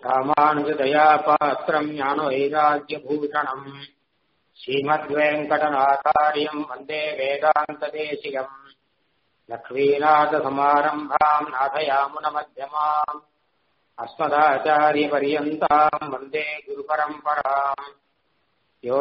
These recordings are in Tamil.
ராமானுஜதயா பாத்திரம் ஞான வைராக்கியபூஷணம் ஸ்ரீமத்வேங்கடநாதாரியம் வந்தே வேதாந்ததேசிகம் லக்ஷ்மீநாதசமாரம்பாம் நாதயாமுனமध्यமாம் अस्मदाचार्यपर्यन्ताम् वन्दे गुरुपरम्पराम् यो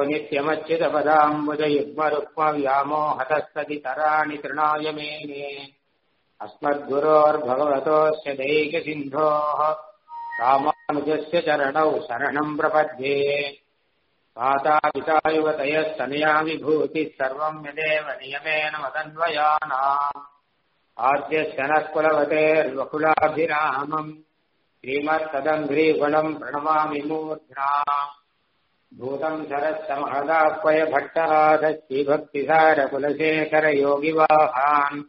नित्यमच्युतपदाम्बुजयुग्मरुक्मव्यामोहतस्तदितराणि तृणाय मेने अस्मद्गुरोर्भगवतोऽस्य दैकसिन्धोः रामानुजस्य चरणौ शरणम् प्रपद्ये मातापितायुवतयस्तनया विभूतिः सर्वम् यदेव नियमेन मदन्वयानाम् आद्यस्य नः कुलवतेर्वकुलाभिरामम् श्रीमत्तदङ्घ्रीगुणम् प्रणमामि मूर्ध्ना भूतम् सरस्य महदाह्वय भट्टराधश्रीभक्तिसारकुलशेखरयोगिवाहान्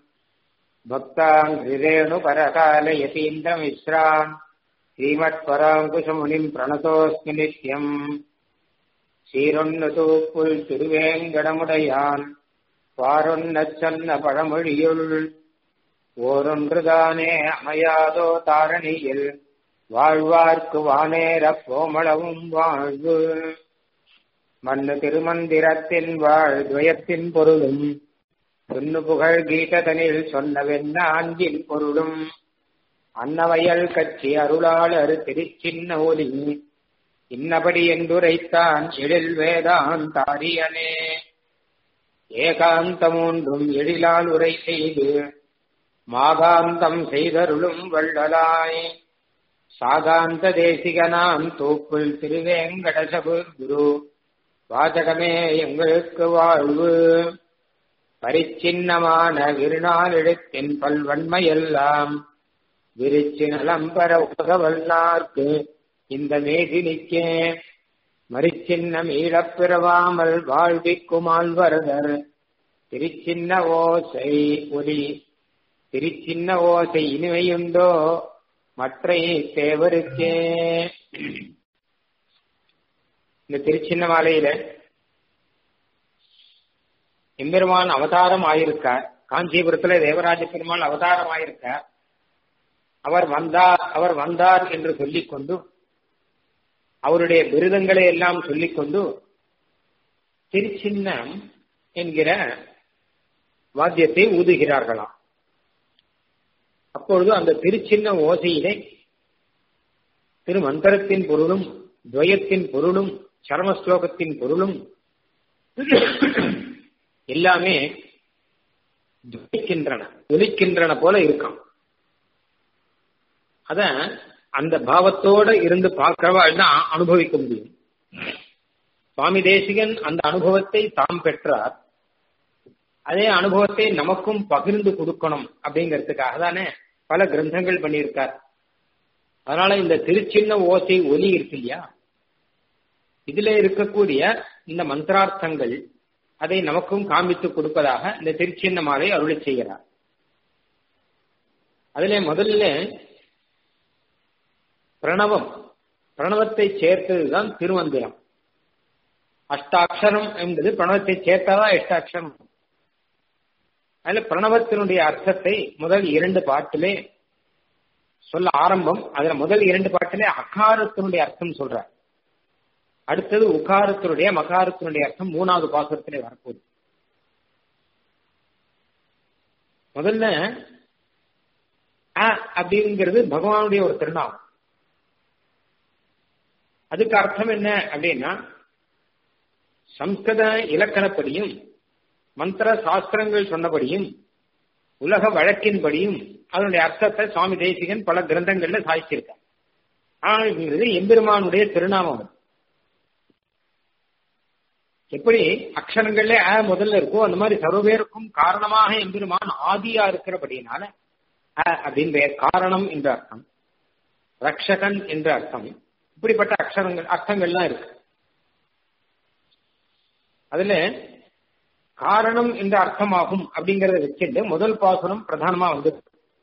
भक्ताङ्घ्रिरेणुपरकालयतीन्द्रमिश्रान् श्रीमत्पराङ्कुशमुनिम् प्रणतोऽस्मि नित्यम् சீரொன்னதூப்புள் திருவேங்கடமுடையான் பாரொன்னச்சன்ன பழமொழியுள் ஓரொன்றுதானே அமையாதோ தாரணியில் வாழ்வார்க்கு வானேர கோமளவும் வாழ்வு மண்ணு திருமந்திரத்தின் வாழ்துவயத்தின் பொருளும் சொன்னு புகழ் கீததனில் சொன்னவென்ன அஞ்சின் பொருளும் அன்னவயல் கட்சி அருளாளர் திருச்சின்ன ஒலி இன்னபடி என்றுரைத்தான் எழில் வேதான் தாரியனே ஏகாந்தமூன்றும் எழிலால் உரை செய்து மாகாந்தம் செய்தருளும் வள்ளலாய் சாகாந்த தேசிகனாம் தூப்புள் திருவேங்கடசபு குரு வாசகமே எங்களுக்கு வாழ்வு பரிச்சின்னமான விருநாள் எழுத்தின் பல்வன்மையெல்லாம் விரிச்சு நலம்பர உலகவல்லார்க்கு இந்த மேதினிக்கே மறிச்சின்னம் ஈழப்பிறவாமல் வாழ்விக்குமால்வரதர் திருச்சின்ன ஓசை ஒலி திருச்சின்ன ஓசை இனிமையுண்டோ மற்ற தேவருக்கே இந்த திருச்சின்ன மாலையில எம்பெருமான் அவதாரம் ஆயிருக்கார் காஞ்சிபுரத்துல தேவராஜ பெருமாள் அவதாரம் ஆயிருக்கார் அவர் வந்தார் அவர் வந்தார் என்று சொல்லிக் கொண்டு அவருடைய விருதங்களை எல்லாம் சொல்லிக்கொண்டு திருச்சின்னம் என்கிற வாத்தியத்தை ஊதுகிறார்களாம் அப்பொழுது அந்த திருச்சின்ன ஓசையிலே திருமந்திரத்தின் பொருளும் துவயத்தின் பொருளும் சரமஸ்லோகத்தின் பொருளும் எல்லாமே துவைக்கின்றன ஒலிக்கின்றன போல இருக்கான் அத அந்த பாவத்தோட இருந்து பார்க்கிறவாள் தான் அனுபவிக்க முடியும் சுவாமி தேசிகன் அந்த அனுபவத்தை தாம் பெற்றார் அதே அனுபவத்தை நமக்கும் பகிர்ந்து கொடுக்கணும் அப்படிங்கிறதுக்காக தானே பல கிரந்தங்கள் பண்ணியிருக்கார் அதனால இந்த திருச்சின்ன ஓசை ஒலி இருக்கு இல்லையா இதுல இருக்கக்கூடிய இந்த மந்திரார்த்தங்கள் அதை நமக்கும் காண்பித்து கொடுப்பதாக இந்த திருச்சின்ன மாலை அருளை செய்கிறார் அதிலே முதல்ல பிரணவம் பிரணவத்தை சேர்த்ததுதான் திருமந்திரம் அஷ்டாட்சரம் என்பது பிரணவத்தை சேர்த்ததா எட்டாட்சரம் அதுல பிரணவத்தினுடைய அர்த்தத்தை முதல் இரண்டு பாட்டிலே சொல்ல ஆரம்பம் அதுல முதல் இரண்டு பாட்டிலே அகாரத்தினுடைய அர்த்தம் சொல்ற அடுத்தது உகாரத்தினுடைய மகாரத்தினுடைய அர்த்தம் மூணாவது பாசுரத்திலே வரப்போகுது முதல்ல அப்படிங்கிறது பகவானுடைய ஒரு திருநாமம் அதுக்கு அர்த்தம் என்ன அப்படின்னா சம்ஸ்கிருத இலக்கணப்படியும் மந்திர சாஸ்திரங்கள் சொன்னபடியும் உலக வழக்கின்படியும் அதனுடைய அர்த்தத்தை சுவாமி தேசிகன் பல கிரந்தங்கள்ல சாய்ச்சிருக்கார் ஆனால் எம்பெருமானுடைய திருநாமம் எப்படி அக்ஷரங்கள்ல அ முதல்ல இருக்கோ அந்த மாதிரி சர்வபேருக்கும் காரணமாக எம்பெருமான் ஆதியா இருக்கிறபடினால அ அப்படின்னு பெயர் காரணம் என்ற அர்த்தம் ரக்ஷகன் என்ற அர்த்தம் இப்படிப்பட்ட அக்ஷரங்கள் அர்த்தங்கள்லாம் இருக்கு அதுல காரணம் என்ற அர்த்தமாகும் அப்படிங்கறத வச்சுட்டு முதல் பாசுரம் பிரதானமா வந்து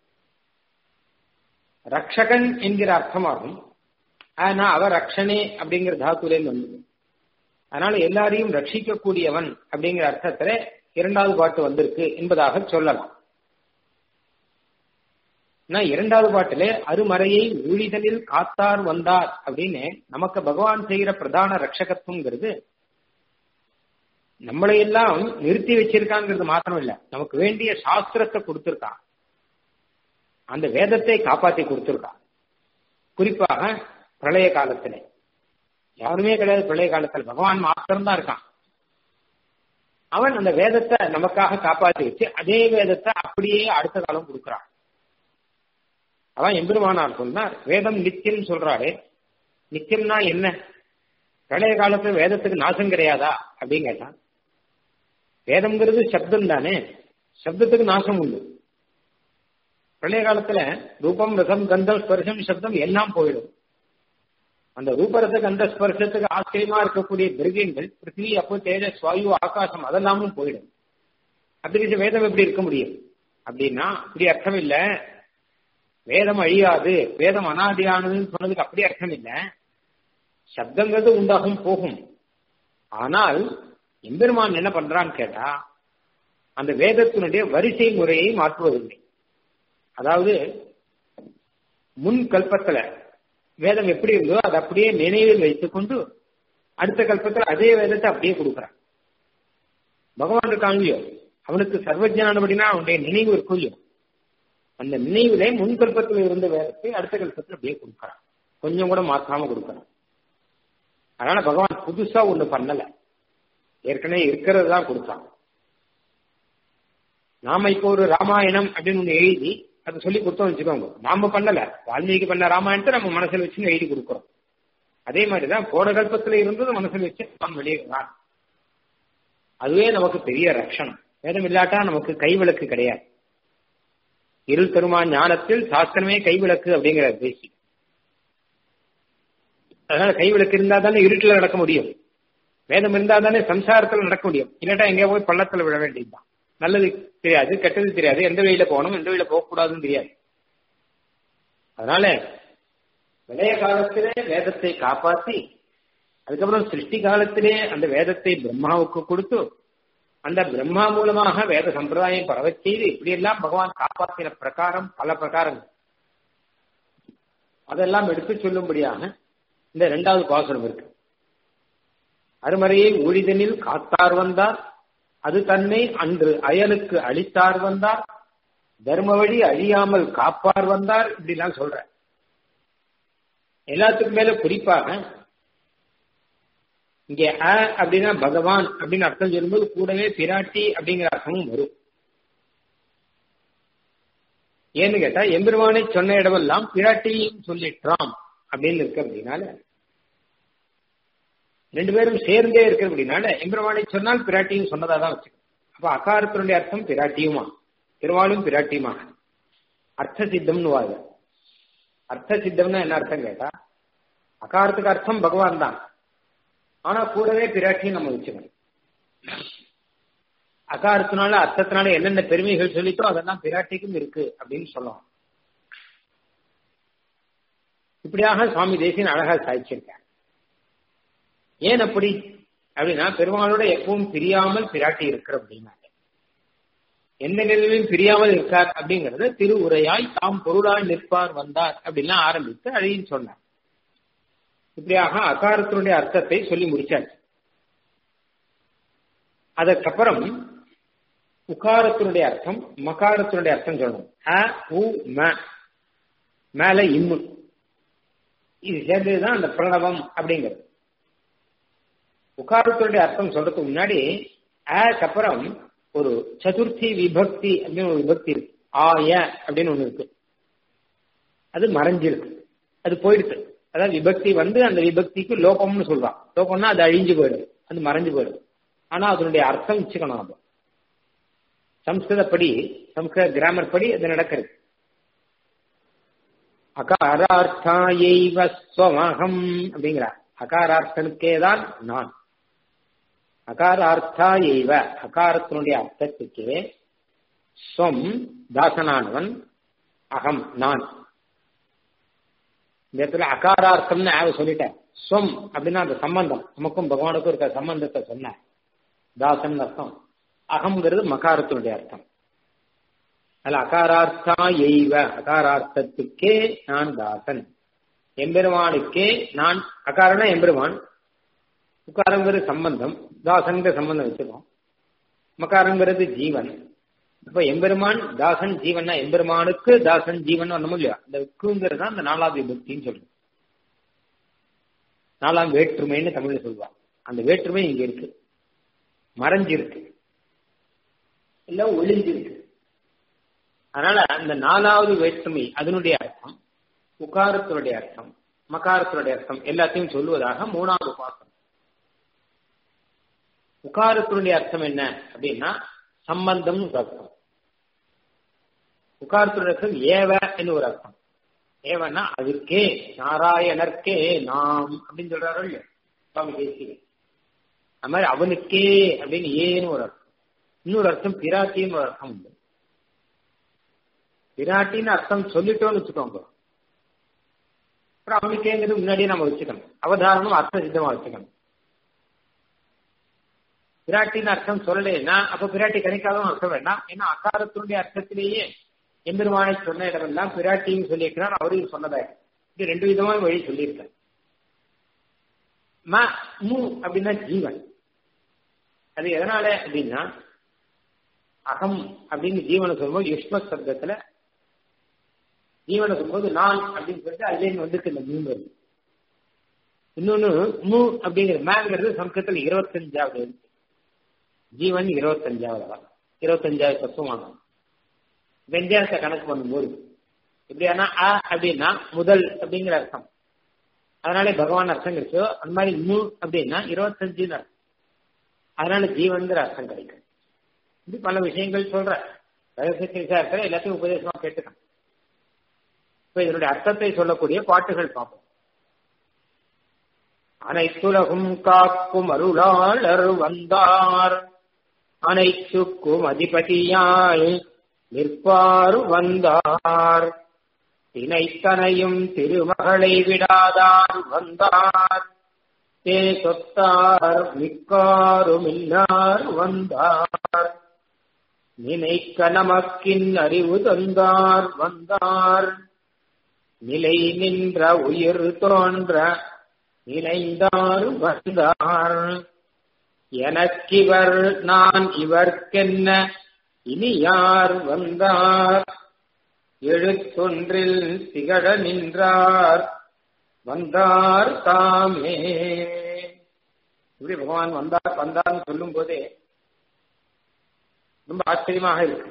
ரக்ஷகன் என்கிற அர்த்தமாகும் ஆனா அவ ரக்ஷனே அப்படிங்கிற தாத்துலேருந்து வந்தது அதனால எல்லாரையும் ரட்சிக்கக்கூடியவன் அப்படிங்கிற அர்த்தத்துல இரண்டாவது பாட்டு வந்திருக்கு என்பதாக சொல்லலாம் நான் இரண்டாவது பாட்டில அருமறையை ஊழிதனில் காத்தார் வந்தார் அப்படின்னு நமக்கு பகவான் செய்கிற பிரதான ரட்சகத்துவங்கிறது நம்மளை எல்லாம் நிறுத்தி வச்சிருக்காங்கிறது மாத்திரம் இல்ல நமக்கு வேண்டிய சாஸ்திரத்தை கொடுத்திருக்கான் அந்த வேதத்தை காப்பாத்தி கொடுத்திருக்கான் குறிப்பாக பிரளய காலத்துல யாருமே கிடையாது பிரளய காலத்துல பகவான் மாத்திரம் தான் இருக்கான் அவன் அந்த வேதத்தை நமக்காக காப்பாத்தி வச்சு அதே வேதத்தை அப்படியே அடுத்த காலம் கொடுக்கிறான் அவன் எம்பெருமானார் சொன்னார் வேதம் நித்தியம் சொல்றாரு நித்தியம்னா என்ன பிரளய காலத்துல வேதத்துக்கு நாசம் கிடையாதா அப்படின்னு கேட்டான் வேதம்ங்கிறது சப்தம் தானே சப்தத்துக்கு நாசம் உண்டு பிரளய காலத்துல ரூபம் ரசம் கந்தம் ஸ்பர்சம் சப்தம் எல்லாம் போயிடும் அந்த ரூபரச கந்த ஸ்பர்சத்துக்கு ஆச்சரியமா இருக்கக்கூடிய திரவியங்கள் பிருத்திவி அப்போ தேஜஸ் வாயு ஆகாசம் அதெல்லாமும் போயிடும் அப்படி வேதம் எப்படி இருக்க முடியும் அப்படின்னா அப்படி அர்த்தம் இல்ல வேதம் அழியாது வேதம் அனாதியானதுன்னு சொன்னதுக்கு அப்படி அர்த்தம் இல்ல சப்தங்கிறது உண்டாகும் போகும் ஆனால் எம்பெருமான் என்ன பண்றான்னு கேட்டா அந்த வேதத்தினுடைய வரிசை முறையை மாற்றுவதில்லை அதாவது முன் கல்பத்துல வேதம் எப்படி இருந்தோ அதை அப்படியே நினைவில் வைத்துக் கொண்டு அடுத்த கல்பத்துல அதே வேதத்தை அப்படியே கொடுக்குறான் பகவான் இருக்காங்கயோ அவனுக்கு சர்வஜானபடினா அவனுடைய நினைவு இருக்கும் இல்லையோ அந்த நினைவிலே முன் கல்பத்தில் இருந்த வேதத்தை அடுத்த கல்பத்தில் அப்படியே கொடுக்குறான் கொஞ்சம் கூட மாற்றாம கொடுக்குறான் அதனால பகவான் புதுசா ஒண்ணு பண்ணல ஏற்கனவே இருக்கிறது தான் கொடுத்தான் நாம இப்போ ஒரு ராமாயணம் அப்படின்னு ஒண்ணு எழுதி அதை சொல்லி கொடுத்தோம் வச்சுக்கோங்க நாம பண்ணல வால்மீகி பண்ண ராமாயணத்தை நம்ம மனசுல வச்சு எழுதி கொடுக்குறோம் அதே மாதிரிதான் போன கல்பத்துல இருந்தது மனசுல வச்சு நாம் வெளியிடுறான் அதுவே நமக்கு பெரிய ரட்சணம் வேதம் இல்லாட்டா நமக்கு கைவிளக்கு கிடையாது இருள் தருமா ஞானத்தில் சாஸ்திரமே கைவிளக்கு அப்படிங்கிற பேசி அதனால கைவிளக்கு இருந்தா தானே இருட்டுல நடக்க முடியும் வேதம் இருந்தா தானே சம்சாரத்துல நடக்க முடியும் இல்லாட்டா எங்கேயா போய் பள்ளத்துல விழ வேண்டியதுதான் நல்லது தெரியாது கெட்டது தெரியாது எந்த வழியில போகணும் எந்த வழியில போகக்கூடாதுன்னு தெரியாது அதனால விளைய காலத்திலே வேதத்தை காப்பாத்தி அதுக்கப்புறம் சிருஷ்டி காலத்திலே அந்த வேதத்தை பிரம்மாவுக்கு கொடுத்து அந்த பிரம்மா மூலமாக வேத சம்பிரதாயம் பரவச் செய்து இப்படி எல்லாம் பகவான் காப்பாற்றின பிரகாரம் பல பிரகாரங்கள் அதெல்லாம் எடுத்து சொல்லும்படியாக இந்த இரண்டாவது பாசுரம் இருக்கு அருமறையை ஊழிதனில் காத்தார் வந்தார் அது தன்னை அன்று அயலுக்கு அளித்தார் வந்தார் தர்ம வழி அழியாமல் காப்பார் வந்தார் இப்படிலாம் சொல்ற எல்லாத்துக்கும் மேல குறிப்பாக இங்க அ அப்படின்னா பகவான் அப்படின்னு அர்த்தம் சொல்லும்போது கூடவே பிராட்டி அப்படிங்கிற அர்த்தமும் வரும் ஏன்னு கேட்டா எம்பெருமானை சொன்ன இடமெல்லாம் பிராட்டியும் சொல்லிட்டாம் அப்படின்னு இருக்கு அப்படின்னால ரெண்டு பேரும் சேர்ந்தே இருக்கு அப்படின்னால எம்பெருமானை சொன்னால் பிராட்டியும் சொன்னதா தான் வச்சுக்கணும் அப்ப அகாரத்தினுடைய அர்த்தம் பிராட்டியுமா திருவாளும் பிராட்டியுமா அர்த்த சித்தம்னு வாங்க அர்த்த சித்தம்னா என்ன அர்த்தம் கேட்டா அகாரத்துக்கு அர்த்தம் பகவான் தான் ஆனா கூடவே பிராட்டியும் நம்ம வச்சுக்கணும் அகாரத்தினால அர்த்தத்தினால என்னென்ன பெருமைகள் சொல்லித்தோ அதெல்லாம் பிராட்டிக்கும் இருக்கு அப்படின்னு சொல்லலாம் இப்படியாக சுவாமி தேசியன் அழகா சாதிச்சிருக்கார் ஏன் அப்படி அப்படின்னா பெருமாளோட எப்பவும் பிரியாமல் பிராட்டி இருக்கிற அப்படின்னா எந்த நிலையிலும் பிரியாமல் இருக்கார் அப்படிங்கறது திரு உரையாய் தாம் பொருளாய் நிற்பார் வந்தார் அப்படின்லாம் ஆரம்பித்து அதையும் சொன்னார் இப்படியாக அகாரத்தினுடைய அர்த்தத்தை சொல்லி முடிச்சாச்சு அதற்கப்புறம் உகாரத்தினுடைய அர்த்தம் மகாரத்தினுடைய அர்த்தம் சொல்லணும் அ உ ம மேல இம்மு இது சேர்ந்ததுதான் அந்த பிரணவம் அப்படிங்கிறது உகாரத்தினுடைய அர்த்தம் சொல்றதுக்கு முன்னாடி ஆக்கு அப்புறம் ஒரு சதுர்த்தி விபக்தி அப்படின்னு ஒரு விபக்தி இருக்கு ஆய அப்படின்னு ஒண்ணு இருக்கு அது மறைஞ்சிருக்கு அது போயிடுது அதாவது விபக்தி வந்து அந்த விபக்திக்கு லோகம்னு சொல்றான் லோகம்னா அது அழிஞ்சு போயிடுது அது மறைஞ்சு போயிடுது ஆனா அதனுடைய அர்த்தம் வச்சுக்கணும் நம்ம சம்ஸ்கிருதப்படி சம்ஸ்கிருத கிராமர் படி அது நடக்கிறது அகாரார்த்தாயைவ ஸ்வமகம் அப்படிங்கிறார் அகாரார்த்தனுக்கே தான் நான் அகாரார்த்தா எய்வ அகாரத்தினுடைய அர்த்தத்துக்கே ஸ்வம் தாசனானவன் அகம் நான் இந்த இடத்துல அகாரார்த்தம்னு ஆக சொல்லிட்டேன் ஸ்வம் அப்படின்னா அந்த சம்பந்தம் நமக்கும் பகவானுக்கும் இருக்க சம்பந்தத்தை சொன்ன தாசன் அர்த்தம் அகம்ங்கிறது மகாரத்தினுடைய அர்த்தம் அல்ல அகாரார்த்தா எய்வ அகாரார்த்தத்துக்கே நான் தாசன் எம்பெருமானுக்கே நான் அகாரனா எம்பெருமான் உக்காரங்கிறது சம்பந்தம் தாசன்கிற சம்பந்தம் வச்சிருக்கோம் மகாரங்கிறது ஜீவன் இப்ப எம்பெருமான் தாசன் ஜீவன்னா எம்பெருமானுக்கு தாசன் ஜீவன் ஒண்ணும் இல்லையா அந்த குங்கிறது தான் அந்த நாலாவது விபக்தின்னு சொல்றோம் நாலாம் வேற்றுமைன்னு தமிழ்ல சொல்லுவாங்க அந்த வேற்றுமை இங்க இருக்கு மறைஞ்சிருக்கு இல்ல ஒளிஞ்சிருக்கு அதனால அந்த நாலாவது வேற்றுமை அதனுடைய அர்த்தம் உகாரத்தினுடைய அர்த்தம் மகாரத்தினுடைய அர்த்தம் எல்லாத்தையும் சொல்லுவதாக மூணாவது உபாசனம் உகாரத்தினுடைய அர்த்தம் என்ன அப்படின்னா சம்பந்தம் அர்த்தம் உகாரத்தினுடைய அர்த்தம் ஏவ என்று ஒரு அர்த்தம் ஏவன்னா அதுக்கே நாராயணர்க்கே நாம் அப்படின்னு சொல்றாரு இல்லையா சுவாமி தேசிகன் அது மாதிரி அவனுக்கே அப்படின்னு ஏன்னு ஒரு அர்த்தம் இன்னொரு அர்த்தம் பிராட்டின்னு ஒரு அர்த்தம் உண்டு பிராட்டின்னு அர்த்தம் சொல்லிட்டோம்னு வச்சுக்கோங்க அப்புறம் அவனுக்கேங்கிறது முன்னாடியே நம்ம வச்சுக்கணும் அவதாரணம் அர்த்த சித்தமா வச்சுக்கணும் பிராட்டின்னு அர்த்தம் சொல்லலைன்னா அப்ப பிராட்டி கணிக்காதவன் அர்த்தம் வேண்டாம் ஏன்னா அகாரத்தினுடைய அர்த்தத்திலேயே எம்பெருமானை சொன்ன இடமெல்லாம் பிராட்டின்னு சொல்லியிருக்கிறார் அவரையும் சொன்னதா இது ரெண்டு விதமான வழி சொல்லியிருக்கார் ம மு அப்படின்னா ஜீவன் அது எதனால அப்படின்னா அகம் அப்படின்னு ஜீவனை சொல்லும்போது யுஷ்ம சப்தத்துல ஜீவனை சொல்லும்போது நான் அப்படின்னு சொல்லிட்டு அதுலேருந்து வந்துருக்கு இந்த மூணு வருது இன்னொன்னு மு அப்படிங்கிற மேங்கிறது சம்ஸ்கிருதத்தில் இருபத்தஞ்சாவது ஜீவன் இருபத்தஞ்சாவது இருபத்தஞ்சாவது தத்துவமானவன் வெஞ்சாரத்தை கணக்கு பண்ணும்போது எப்படியானா அ அப்படின்னா முதல் அப்படிங்கிற அர்த்தம் அதனாலே பகவான் அர்த்தம் கிடைச்சோ அந்த மாதிரி மு அப்படின்னா இருபத்தஞ்சுன்னு அர்த்தம் அதனால ஜீவன்கிற அர்த்தம் கிடைக்கும் இப்படி பல விஷயங்கள் சொல்ற ரகசியத்தை விசாரத்தில் எல்லாத்தையும் உபதேசமா கேட்டுக்கணும் இப்ப இதனுடைய அர்த்தத்தை சொல்லக்கூடிய பாட்டுகள் பார்ப்போம் அனைத்துலகும் காக்கும் அருளாளர் வந்தார் அனைத்துக்கும் அதிபதியாய் நிற்பாறு வந்தார் தினைத்தனையும் திருமகளை விடாதார் வந்தார் தே சொத்தார் மிக்காருமில்லார் வந்தார் நினைக்க நமக்கின் அறிவு தந்தார் வந்தார் நிலை நின்ற உயிர் தோன்ற நினைந்தார் வந்தார் எனக்கிவர் நான் இவர்க்கென்ன இனி யார் வந்தார் எழுத்தொன்றில் திகழ நின்றார் வந்தார் தாமே இப்படி பகவான் வந்தார் வந்தார்னு சொல்லும் போதே ரொம்ப ஆச்சரியமாக இருக்கு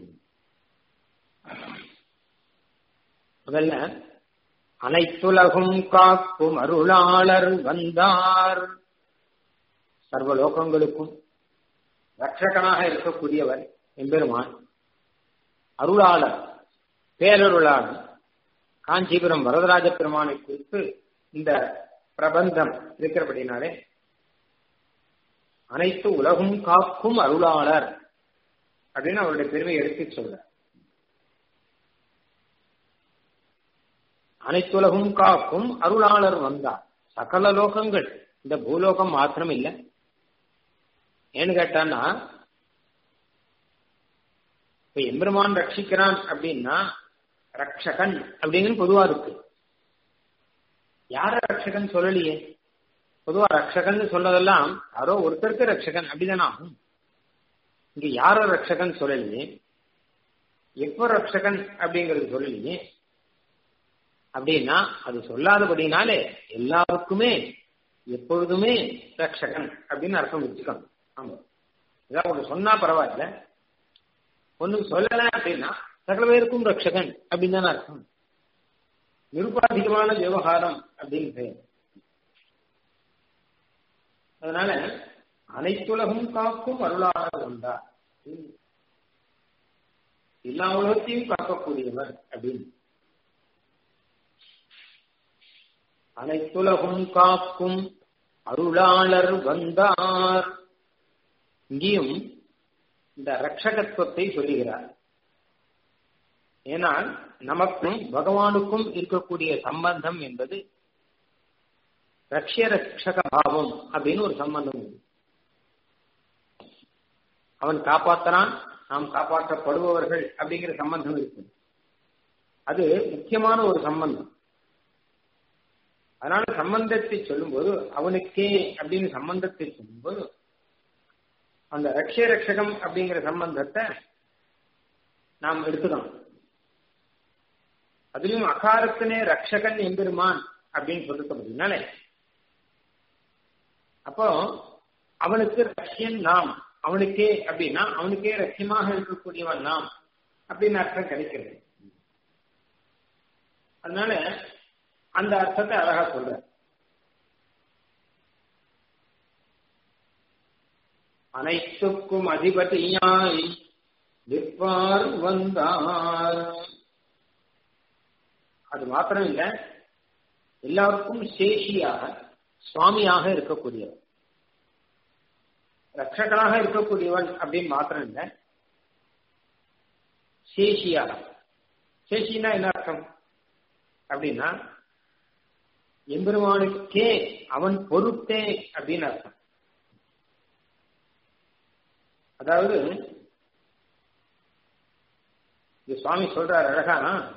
முதல்ல அனைத்துலகும் காக்கும் அருளாளர் வந்தார் சர்வலோகங்களுக்கும் ரட்சகனாக இருக்கக்கூடியவர் எம்பெருமான் அருளாளர் பேரருளாளர் காஞ்சிபுரம் வரதராஜ பெருமானை குறித்து இந்த பிரபந்தம் இருக்கிறபடினாலே அனைத்து உலகும் காக்கும் அருளாளர் அப்படின்னு அவருடைய பெருமை எடுத்து சொல்ற அனைத்துலகும் காக்கும் அருளாளர் வந்தார் சகல லோகங்கள் இந்த பூலோகம் மாத்திரம் இல்லை ஏன்னு கேட்டான்னா இப்ப எம்பெருமான் ரட்சிக்கிறான் அப்படின்னா ரக்ஷகன் அப்படிங்கிறது பொதுவா இருக்கு யார ரக்ஷகன் சொல்லலையே பொதுவா ரக்ஷகன் சொல்றதெல்லாம் யாரோ ஒருத்தருக்கு ரக்ஷகன் அப்படிதானே ஆகும் இங்க யார ரக்ஷகன் சொல்லலையே எப்ப ரக்ஷகன் அப்படிங்கிறது சொல்லலையே அப்படின்னா அது சொல்லாதபடினாலே எல்லாருக்குமே எப்பொழுதுமே ரக்ஷகன் அப்படின்னு அர்த்தம் வச்சுக்கணும் ஆமா ஏதாவது ஒன்று சொன்னா பரவாயில்ல ஒண்ணு சொல்லல அப்படின்னா சகல பேருக்கும் ரக்ஷகன் அப்படின்னு தானே அர்த்தம் நிருபாதிகமான விவகாரம் அப்படின்னு பெயர் அதனால அனைத்துலகம் காக்கும் அருளாளர் வந்தார் எல்லா உலகத்தையும் காக்கக்கூடியவர் அப்படின்னு அனைத்துலகும் காக்கும் அருளாளர் வந்தார் இங்கேயும் இந்த ரட்சகத்துவத்தை சொல்லுகிறார் ஏனால் நமக்கும் பகவானுக்கும் இருக்கக்கூடிய சம்பந்தம் என்பது ரக்ஷ ரட்சக பாவம் அப்படின்னு ஒரு சம்பந்தம் உண்டு அவன் காப்பாத்துறான் நாம் காப்பாற்றப்படுபவர்கள் அப்படிங்கிற சம்பந்தம் இருக்கு அது முக்கியமான ஒரு சம்பந்தம் அதனால சம்பந்தத்தை சொல்லும்போது அவனுக்கே அப்படின்னு சம்பந்தத்தை சொல்லும்போது அந்த ரக்ஷ ரக்ஷகம் அப்படிங்கிற சம்பந்தத்தை நாம் எடுத்துக்கணும் அதுலயும் அகாரத்தினே ரக்ஷகன் எம்பெருமான் அப்படின்னு சொல்லிருக்க அப்போ அவனுக்கு ரஷ்யன் நாம் அவனுக்கே அப்படின்னா அவனுக்கே ரஷ்யமாக இருக்கக்கூடியவன் நாம் அப்படின்னு அர்த்தம் கிடைக்கிறது அதனால அந்த அர்த்தத்தை அழகா சொல்ற அனைத்துக்கும் அதிபதியாய் நிற்பார் வந்தார் அது மாத்திரம் இல்ல எல்லாருக்கும் சேஷியாக சுவாமியாக இருக்கக்கூடியவன் ரட்சகனாக இருக்கக்கூடியவன் அப்படின்னு மாத்திரம் இல்ல சேஷியாக சேஷினா என்ன அர்த்தம் அப்படின்னா எம்பெருமானுக்கே அவன் பொருட்டே அப்படின்னு அர்த்தம் அதாவது இது சுவாமி சொல்றார் அழகா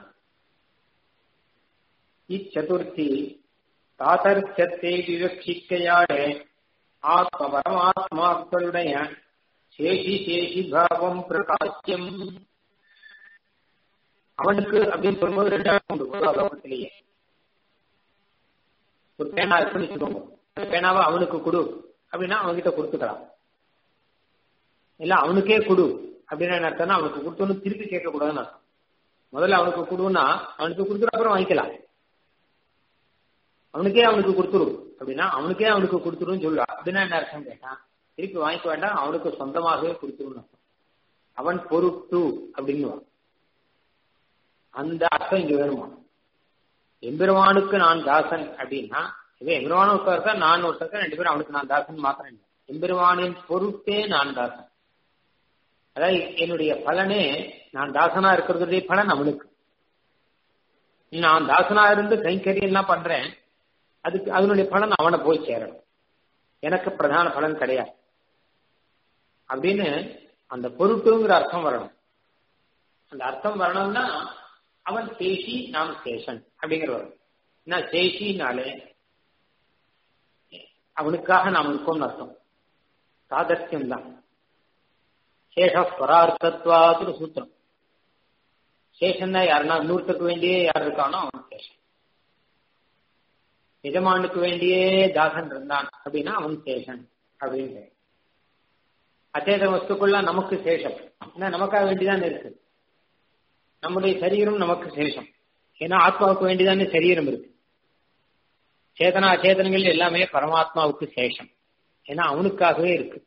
இச்சதுர்த்தி தாதர்ச்சத்தை விவட்சிக்கையாடே ஆத்ம பரமாத்மாக்களுடைய சேஷி சேஷி பாவம் பிரகாசியம் அவனுக்கு அப்படின்னு சொல்லும்போது ரெண்டாவது உண்டு லோகத்திலேயே ஒரு பேனா இருக்குன்னு வச்சுக்கோங்க பேனாவை அவனுக்கு கொடு அப்படின்னா அவன்கிட்ட கொடுத்துக்கலாம் இல்ல அவனுக்கே கொடு அப்படின்னு என்ன அர்த்தம்னா அவனுக்கு கொடுத்தோன்னு திருப்பி கேட்கக்கூடாதுன்னு அர்த்தம் முதல்ல அவனுக்கு கொடுன்னா அவனுக்கு கொடுத்துட்டு அப்புறம் வாங்கிக்கலாம் அவனுக்கே அவனுக்கு கொடுத்துரு அப்படின்னா அவனுக்கே அவனுக்கு கொடுத்துருன்னு சொல்லுவா அப்படின்னா என்ன அர்த்தம் கேட்டான் திருப்பி வாங்கிக்க வேண்டாம் அவனுக்கு சொந்தமாகவே கொடுத்துருன்னு அர்த்தம் அவன் பொருட்டு அப்படின்னுவான் அந்த அர்த்தம் இங்க வேணுமா எம்பெருமானுக்கு நான் தாசன் அப்படின்னா இது எம்பெருமான ஒருத்தர் தான் நான் ஒருத்தர் ரெண்டு பேரும் அவனுக்கு நான் தாசன் மாத்திரம் இல்லை எம்பெருமானின் பொருட்டே நான் தாசன் அதாவது என்னுடைய பலனே நான் தாசனா இருக்கிறதுடைய பலன் அவனுக்கு நான் தாசனா இருந்து கைங்கரியம் எல்லாம் பண்றேன் அதுக்கு அதனுடைய பலன் அவனை போய் சேரணும் எனக்கு பிரதான பலன் கிடையாது அப்படின்னு அந்த பொருட்டுங்கிற அர்த்தம் வரணும் அந்த அர்த்தம் வரணும்னா அவன் சேஷி நாம் சேஷன் அப்படிங்கிற வரும் என்ன சேஷினாலே அவனுக்காக நாம் இருக்கோம்னு அர்த்தம் சாதர்த்தியம் தான் சேஷ பரார்த்தத்வாதுரு சூத்திரம் சேஷன்னா யாருன்னா இன்னொருத்தருக்கு வேண்டியே யார் இருக்கானோ அவன் சேஷன் எஜமானுக்கு வேண்டியே தாசன் இருந்தான் அப்படின்னா அவன் சேஷன் அப்படின்னு அச்சேத வஸ்துக்குள்ள நமக்கு சேஷம் ஏன்னா நமக்காக வேண்டிதான் இருக்கு நம்முடைய சரீரம் நமக்கு சேஷம் ஏன்னா ஆத்மாவுக்கு வேண்டிதானே சரீரம் இருக்கு சேதனா அச்சேதனங்கள் எல்லாமே பரமாத்மாவுக்கு சேஷம் ஏன்னா அவனுக்காகவே இருக்கு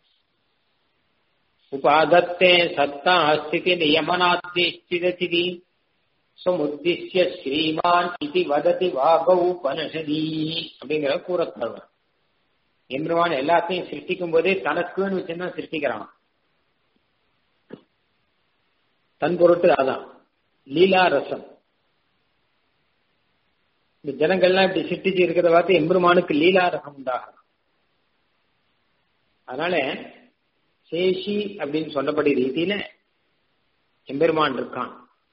உபாதத்தே சத்தா ஸ்திதி நியமனாத்திஷ்டிததி சமுத்திஷ்ய ஸ்ரீமான் இது வததி வாகௌ பனஷதி அப்படிங்கிற கூறப்படுவார் எம்பெருமான் எல்லாத்தையும் சிருஷ்டிக்கும் போதே தனக்குன்னு வச்சுதான் சிருஷ்டிக்கிறான் தன் பொருட்டு அதான் லீலா ரசம் இந்த ஜனங்கள்லாம் இப்படி சிருஷ்டிச்சு இருக்கிறத பார்த்து எம்பெருமானுக்கு லீலா ரசம் உண்டாகும் அதனால சேஷி அப்படின்னு சொல்லப்படி ரீதியில எம்பெருமான் இருக்கான்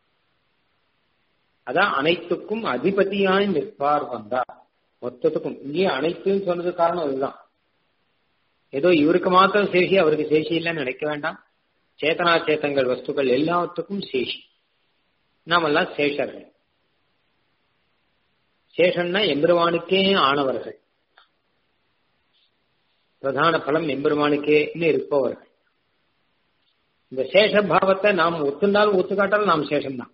அதான் அனைத்துக்கும் அதிபதியாய் நிற்பார் வந்தார் மொத்தத்துக்கும் இங்கே அனைத்துன்னு சொன்னது காரணம் அதுதான் ஏதோ இவருக்கு மாத்திரம் சேஷி அவருக்கு சேஷி இல்லைன்னு நினைக்க வேண்டாம் சேத்தனா சேத்தங்கள் வஸ்துக்கள் எல்லாத்துக்கும் சேஷி நாமெல்லாம் சேஷர்கள் சேஷன்னா எம்பெருமானுக்கே ஆனவர்கள் பிரதான பலம் எம்பெருமானுக்கே இருப்பவர்கள் இந்த சேஷ பாவத்தை நாம் ஒத்துண்டாலும் ஒத்துக்காட்டாலும் நாம் சேஷம்தான்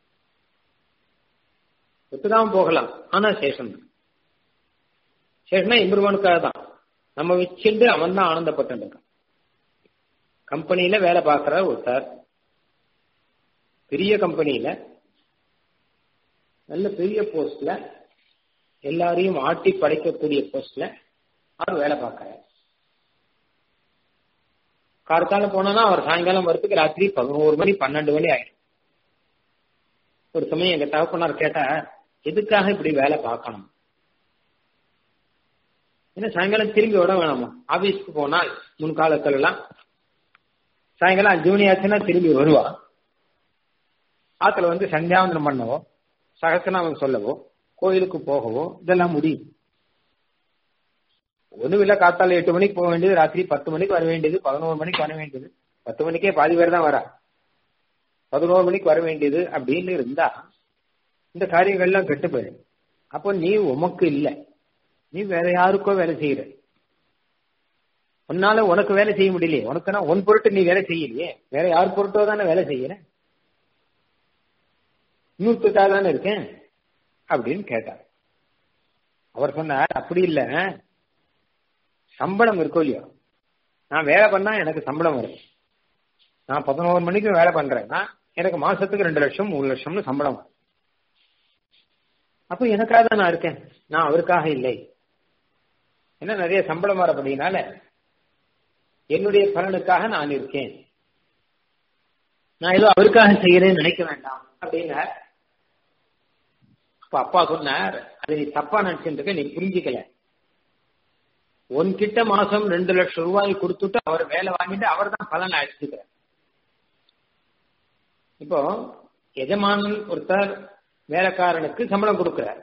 ஒத்துக்காம போகலாம் ஆனா சேஷம் தான் சேஷனா எம்பெருமானுக்காக தான் நம்ம வச்சுட்டு அவன் தான் ஆனந்தப்பட்டு இருக்கான் கம்பெனியில வேலை பார்க்கிற ஒருத்தர் பெரிய கம்பெனியில நல்ல பெரிய போஸ்ட்ல எல்லாரையும் ஆட்டி படைக்கக்கூடிய போஸ்ட்ல அவர் வேலை பார்க்கிறார் கார்த்தால போனா அவர் சாயங்காலம் வரத்துக்கு ராத்திரி பதினோரு மணி பன்னெண்டு மணி ஆயிடும் ஒரு சமயம் எங்க தகப்பனார் கேட்டா எதுக்காக இப்படி வேலை பார்க்கணும் ஏன்னா சாயங்காலம் திரும்பி விட வேணாமா ஆபீஸ்க்கு போனால் முன்காலத்துல எல்லாம் சாயங்காலம் அஞ்சு மணி ஆச்சுன்னா திரும்பி வருவா ஆத்துல வந்து சந்தியாவந்தனம் பண்ணவோ சகசநாமம் சொல்லவோ கோயிலுக்கு போகவோ இதெல்லாம் முடியும் ஒண்ணும் இல்ல காத்தால எட்டு மணிக்கு போக வேண்டியது ராத்திரி பத்து மணிக்கு வர வேண்டியது பதினோரு மணிக்கு வர வேண்டியது பத்து மணிக்கே பாதி பேர் தான் வரா பதினோரு மணிக்கு வர வேண்டியது அப்படின்னு இருந்தா இந்த காரியங்கள்லாம் கெட்டு போயிடும் அப்போ நீ உமக்கு இல்ல நீ வேற யாருக்கோ வேலை செய்யற உன்னால உனக்கு வேலை செய்ய முடியலையே உனக்குன்னா உன் பொருட்டு நீ வேலை செய்யலையே வேற யார் பொருட்டோ தானே வேலை செய்யற இன்னொருத்துக்காக தானே இருக்கேன் அப்படின்னு கேட்டார் அவர் சொன்னார் அப்படி இல்ல சம்பளம் இருக்கோ இல்லையோ நான் வேலை பண்ணா எனக்கு சம்பளம் வரும் நான் பதினோரு மணிக்கு வேலை பண்றேன்னா எனக்கு மாசத்துக்கு ரெண்டு லட்சம் மூணு லட்சம்னு சம்பளம் வரும் அப்போ எனக்காக தான் நான் இருக்கேன் நான் அவருக்காக இல்லை ஏன்னா நிறைய சம்பளம் வரப்படினால என்னுடைய பலனுக்காக நான் இருக்கேன் நான் ஏதோ அவருக்காக செய்யறேன்னு நினைக்க வேண்டாம் அப்படின்னார் அப்ப அப்பா சொன்னார் அது நீ தப்பா நினைச்சுட்டு இருக்க நீ புரிஞ்சுக்கல உன்கிட்ட மாசம் ரெண்டு லட்சம் ரூபாய் கொடுத்துட்டு அவர் வேலை வாங்கிட்டு அவர் தான் பலன் அழைச்சுக்கிறார் இப்போ எஜமானன் ஒருத்தர் வேலைக்காரனுக்கு சம்பளம் கொடுக்கிறார்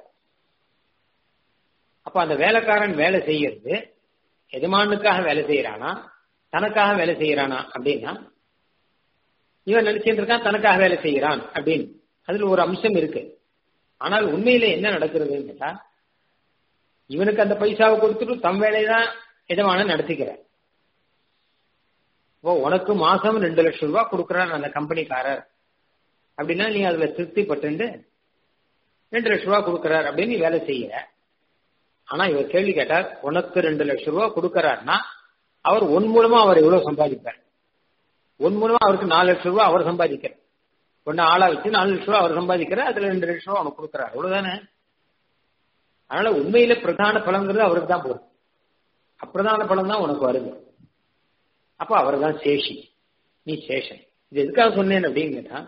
அப்ப அந்த வேலைக்காரன் வேலை செய்யறது எஜமானுக்காக வேலை செய்யறானா தனக்காக வேலை செய்யறானா அப்படின்னா இவன் நினைச்சிட்டு இருக்கான் தனக்காக வேலை செய்யறான் அப்படின்னு அதுல ஒரு அம்சம் இருக்கு ஆனால் உண்மையில என்ன நடக்கிறதுன்னு கேட்டா இவனுக்கு அந்த பைசாவை கொடுத்துட்டு தம் வேலையதான் எஜமான நடத்திக்கிறார் இப்போ உனக்கு மாசம் ரெண்டு லட்சம் ரூபாய் கொடுக்குறான் அந்த கம்பெனிக்காரர் அப்படின்னா நீ அதுல திருப்தி பட்டு ரெண்டு லட்சம் ரூபாய் கொடுக்கறார் அப்படின்னு நீ வேலை செய்யற ஆனா இவர் கேள்வி கேட்டார் உனக்கு ரெண்டு லட்சம் ரூபாய் கொடுக்கறாருன்னா அவர் உன் மூலமா அவர் எவ்வளவு சம்பாதிப்பார் உன் மூலமா அவருக்கு நாலு லட்சம் ரூபாய் அவர் சம்பாதிக்கிறார் ஒன்னு ஆளா வச்சு நாலு லட்சம் ரூபாய் அவர் சம்பாதிக்கிறார் அதுல ரெண்டு லட்சம் ரூபாய் அவனுக்கு கொடுக்கறாரு அவ்வளவுதானே அதனால உண்மையில பிரதான பலங்கிறது அவருக்கு தான் போகும் அப்பிரதான பலம் தான் உனக்கு வருது அப்ப அவர் தான் சேஷி நீ சேஷன் இது எதுக்காக சொன்னேன் அப்படின்னு கேட்டா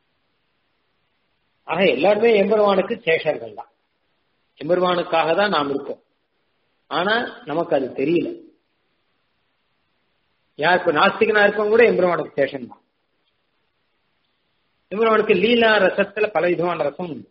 ஆக எல்லாருமே எம்பெருமானுக்கு சேஷர்கள் தான் எம்பெருமானுக்காக தான் நாம் இருக்கோம் ஆனா நமக்கு அது தெரியல யார் இப்ப நாஸ்திகனா இருக்கவங்க கூட எம்பெருமானுக்கு சேஷன் தான் எம்பெருமானுக்கு லீலா ரசத்துல பல விதமான ரசம் உண்டு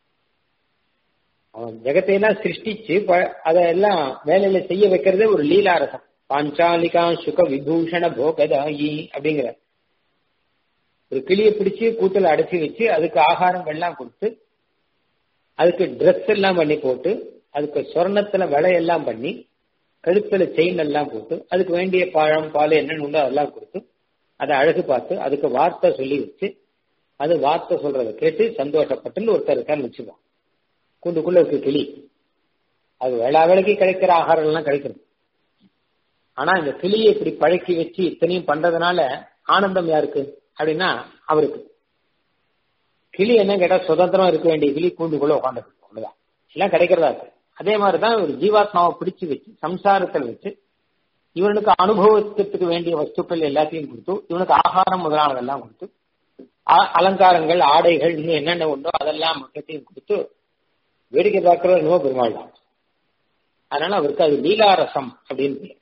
அவன் ஜெகத்தையெல்லாம் சிருஷ்டிச்சு அதெல்லாம் வேலையில செய்ய வைக்கிறதே ஒரு லீலா ரசம் பாஞ்சாலிகா சுக விபூஷண போகதாயி அப்படிங்கிற ஒரு கிளியை பிடிச்சு கூத்துல அடைச்சி வச்சு அதுக்கு ஆகாரங்கள்லாம் கொடுத்து அதுக்கு ட்ரெஸ் எல்லாம் பண்ணி போட்டு அதுக்கு சொர்ணத்துல விலையெல்லாம் பண்ணி கழுத்துல செயின் எல்லாம் போட்டு அதுக்கு வேண்டிய பழம் பால் என்னென்னு உண்டோ அதெல்லாம் கொடுத்து அதை அழகு பார்த்து அதுக்கு வார்த்தை சொல்லி வச்சு அது வார்த்தை சொல்றதை கேட்டு சந்தோஷப்பட்டுன்னு ஒருத்தர் இருக்கான்னு வச்சுப்பான் கூண்டுக்குள்ள இருக்கு கிளி அது வேளா வேலைக்கு கிடைக்கிற ஆகாரம் எல்லாம் கிடைக்கிறது ஆனா இந்த கிளியை இப்படி பழக்கி வச்சு இத்தனையும் பண்றதுனால ஆனந்தம் யாருக்கு அப்படின்னா அவருக்கு கிளி என்ன கேட்டா சுதந்திரம் இருக்க வேண்டிய கிளி கூண்டுக்குள்ள உட்காந்துருக்கு அவ்வளவுதான் எல்லாம் கிடைக்கிறதா இருக்கு அதே மாதிரிதான் ஒரு ஜீவாத்மாவை பிடிச்சு வச்சு சம்சாரத்தில் வச்சு இவனுக்கு அனுபவத்துக்கு வேண்டிய வஸ்துக்கள் எல்லாத்தையும் கொடுத்து இவனுக்கு ஆகாரம் முதலானதெல்லாம் கொடுத்து அலங்காரங்கள் ஆடைகள் இன்னும் என்னென்ன உண்டோ அதெல்லாம் மொத்தத்தையும் கொடுத்து வேடிக்கை பார்க்கிற நோ பெருமாள் தான் அதனால அவருக்கு அது லீலாரசம் அப்படின்னு பேர்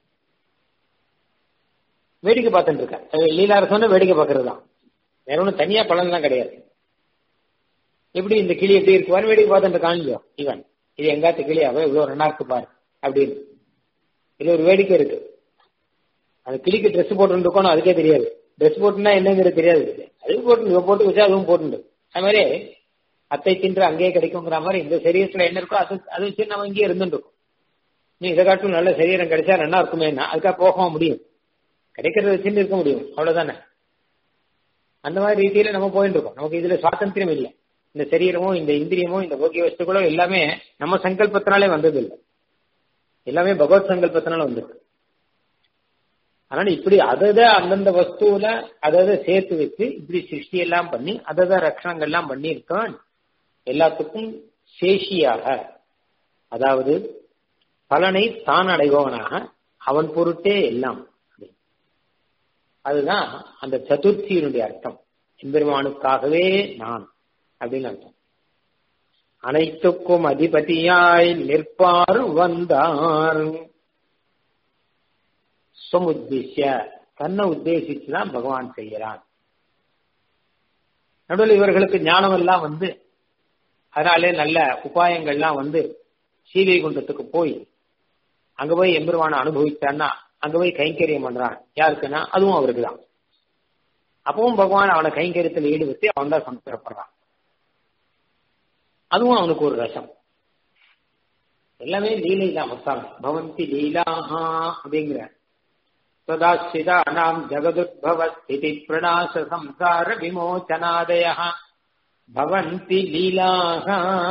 வேடிக்கை பார்த்துட்டு இருக்க லீலாரசம்னு வேடிக்கை பார்க்கறது தான் வேற ஒன்றும் தனியா பலன் தான் கிடையாது எப்படி இந்த கிளி எப்படி இருக்குவான்னு வேடிக்கை பார்த்துட்டு காணியோ இவன் இது எங்காத்து கிளியாவோ இவ்வளவு ரெண்டா இருக்கு பாரு அப்படின்னு இது ஒரு வேடிக்கை இருக்கு அந்த கிளிக்கு ட்ரெஸ் போட்டு இருக்கணும் அதுக்கே தெரியாது ட்ரெஸ் போட்டுனா என்னங்கிறது தெரியாது அதுவும் போட்டு இவ போட்டு வச்சா அதுவும் போட்டு அது மாதிரி அத்தை தின்று அங்கேயே கிடைக்குங்கிற மாதிரி இந்த சரீரத்துல என்ன இருக்கோ அது அது வச்சு நம்ம இங்கேயே இருந்துட்டு இருக்கோம் நீ இதை காட்டும் நல்ல சரீரம் கிடைச்சா நல்லா இருக்குமேனா அதுக்காக போக முடியும் கிடைக்கிறத வச்சுட்டு இருக்க முடியும் அவ்வளவுதானே அந்த மாதிரி ரீதியில நம்ம போயிட்டு இருக்கோம் நமக்கு இதுல சுவாதந்திரம் இல்லை இந்த சரீரமோ இந்த இந்திரியமோ இந்த போக்கிய வஸ்துக்களோ எல்லாமே நம்ம சங்கல்பத்தினாலே வந்தது இல்லை எல்லாமே பகவத் சங்கல்பத்தினால வந்திருக்கு அதனால இப்படி அதத அந்தந்த வஸ்துவில அதத சேர்த்து வச்சு இப்படி சிருஷ்டி எல்லாம் பண்ணி அதத ரட்சணங்கள் எல்லாம் பண்ணி இருக்கான் எல்லாத்துக்கும் சேஷியாக அதாவது பலனை தான் அடைபவனாக அவன் பொருட்டே எல்லாம் அதுதான் அந்த சதுர்த்தியினுடைய அர்த்தம் எம்பெருமானுக்காகவே நான் அப்படின்னு அர்த்தம் அனைத்துக்கும் அதிபதியாய் நிற்பார் வந்தார் சமுத்திய தன்னை உத்தேசிச்சுதான் பகவான் செய்யறான் நடுவில் இவர்களுக்கு ஞானம் எல்லாம் வந்து அதனாலே நல்ல உபாயங்கள்லாம் வந்து சீதை குண்டத்துக்கு போய் அங்க போய் எம்பெருமான அனுபவிச்சான்னா அங்க போய் கைங்கரியம் பண்றான் யாருக்குன்னா அதுவும் அவருக்கு தான் அப்பவும் பகவான் அவனை கைங்கரியத்தில் ஈடுபடுத்தி அவன் தான் சந்தோஷப்படுறான் அதுவும் அவனுக்கு ஒரு ரசம் எல்லாமே லீலை தான் மொத்தம் பவந்தி லீலாஹா அப்படிங்கிற சதாசிதானாம் ஜகதுத்பவ ஸ்திதி பிரணாச சம்சார விமோச்சனாதய பவந்தி லீலாக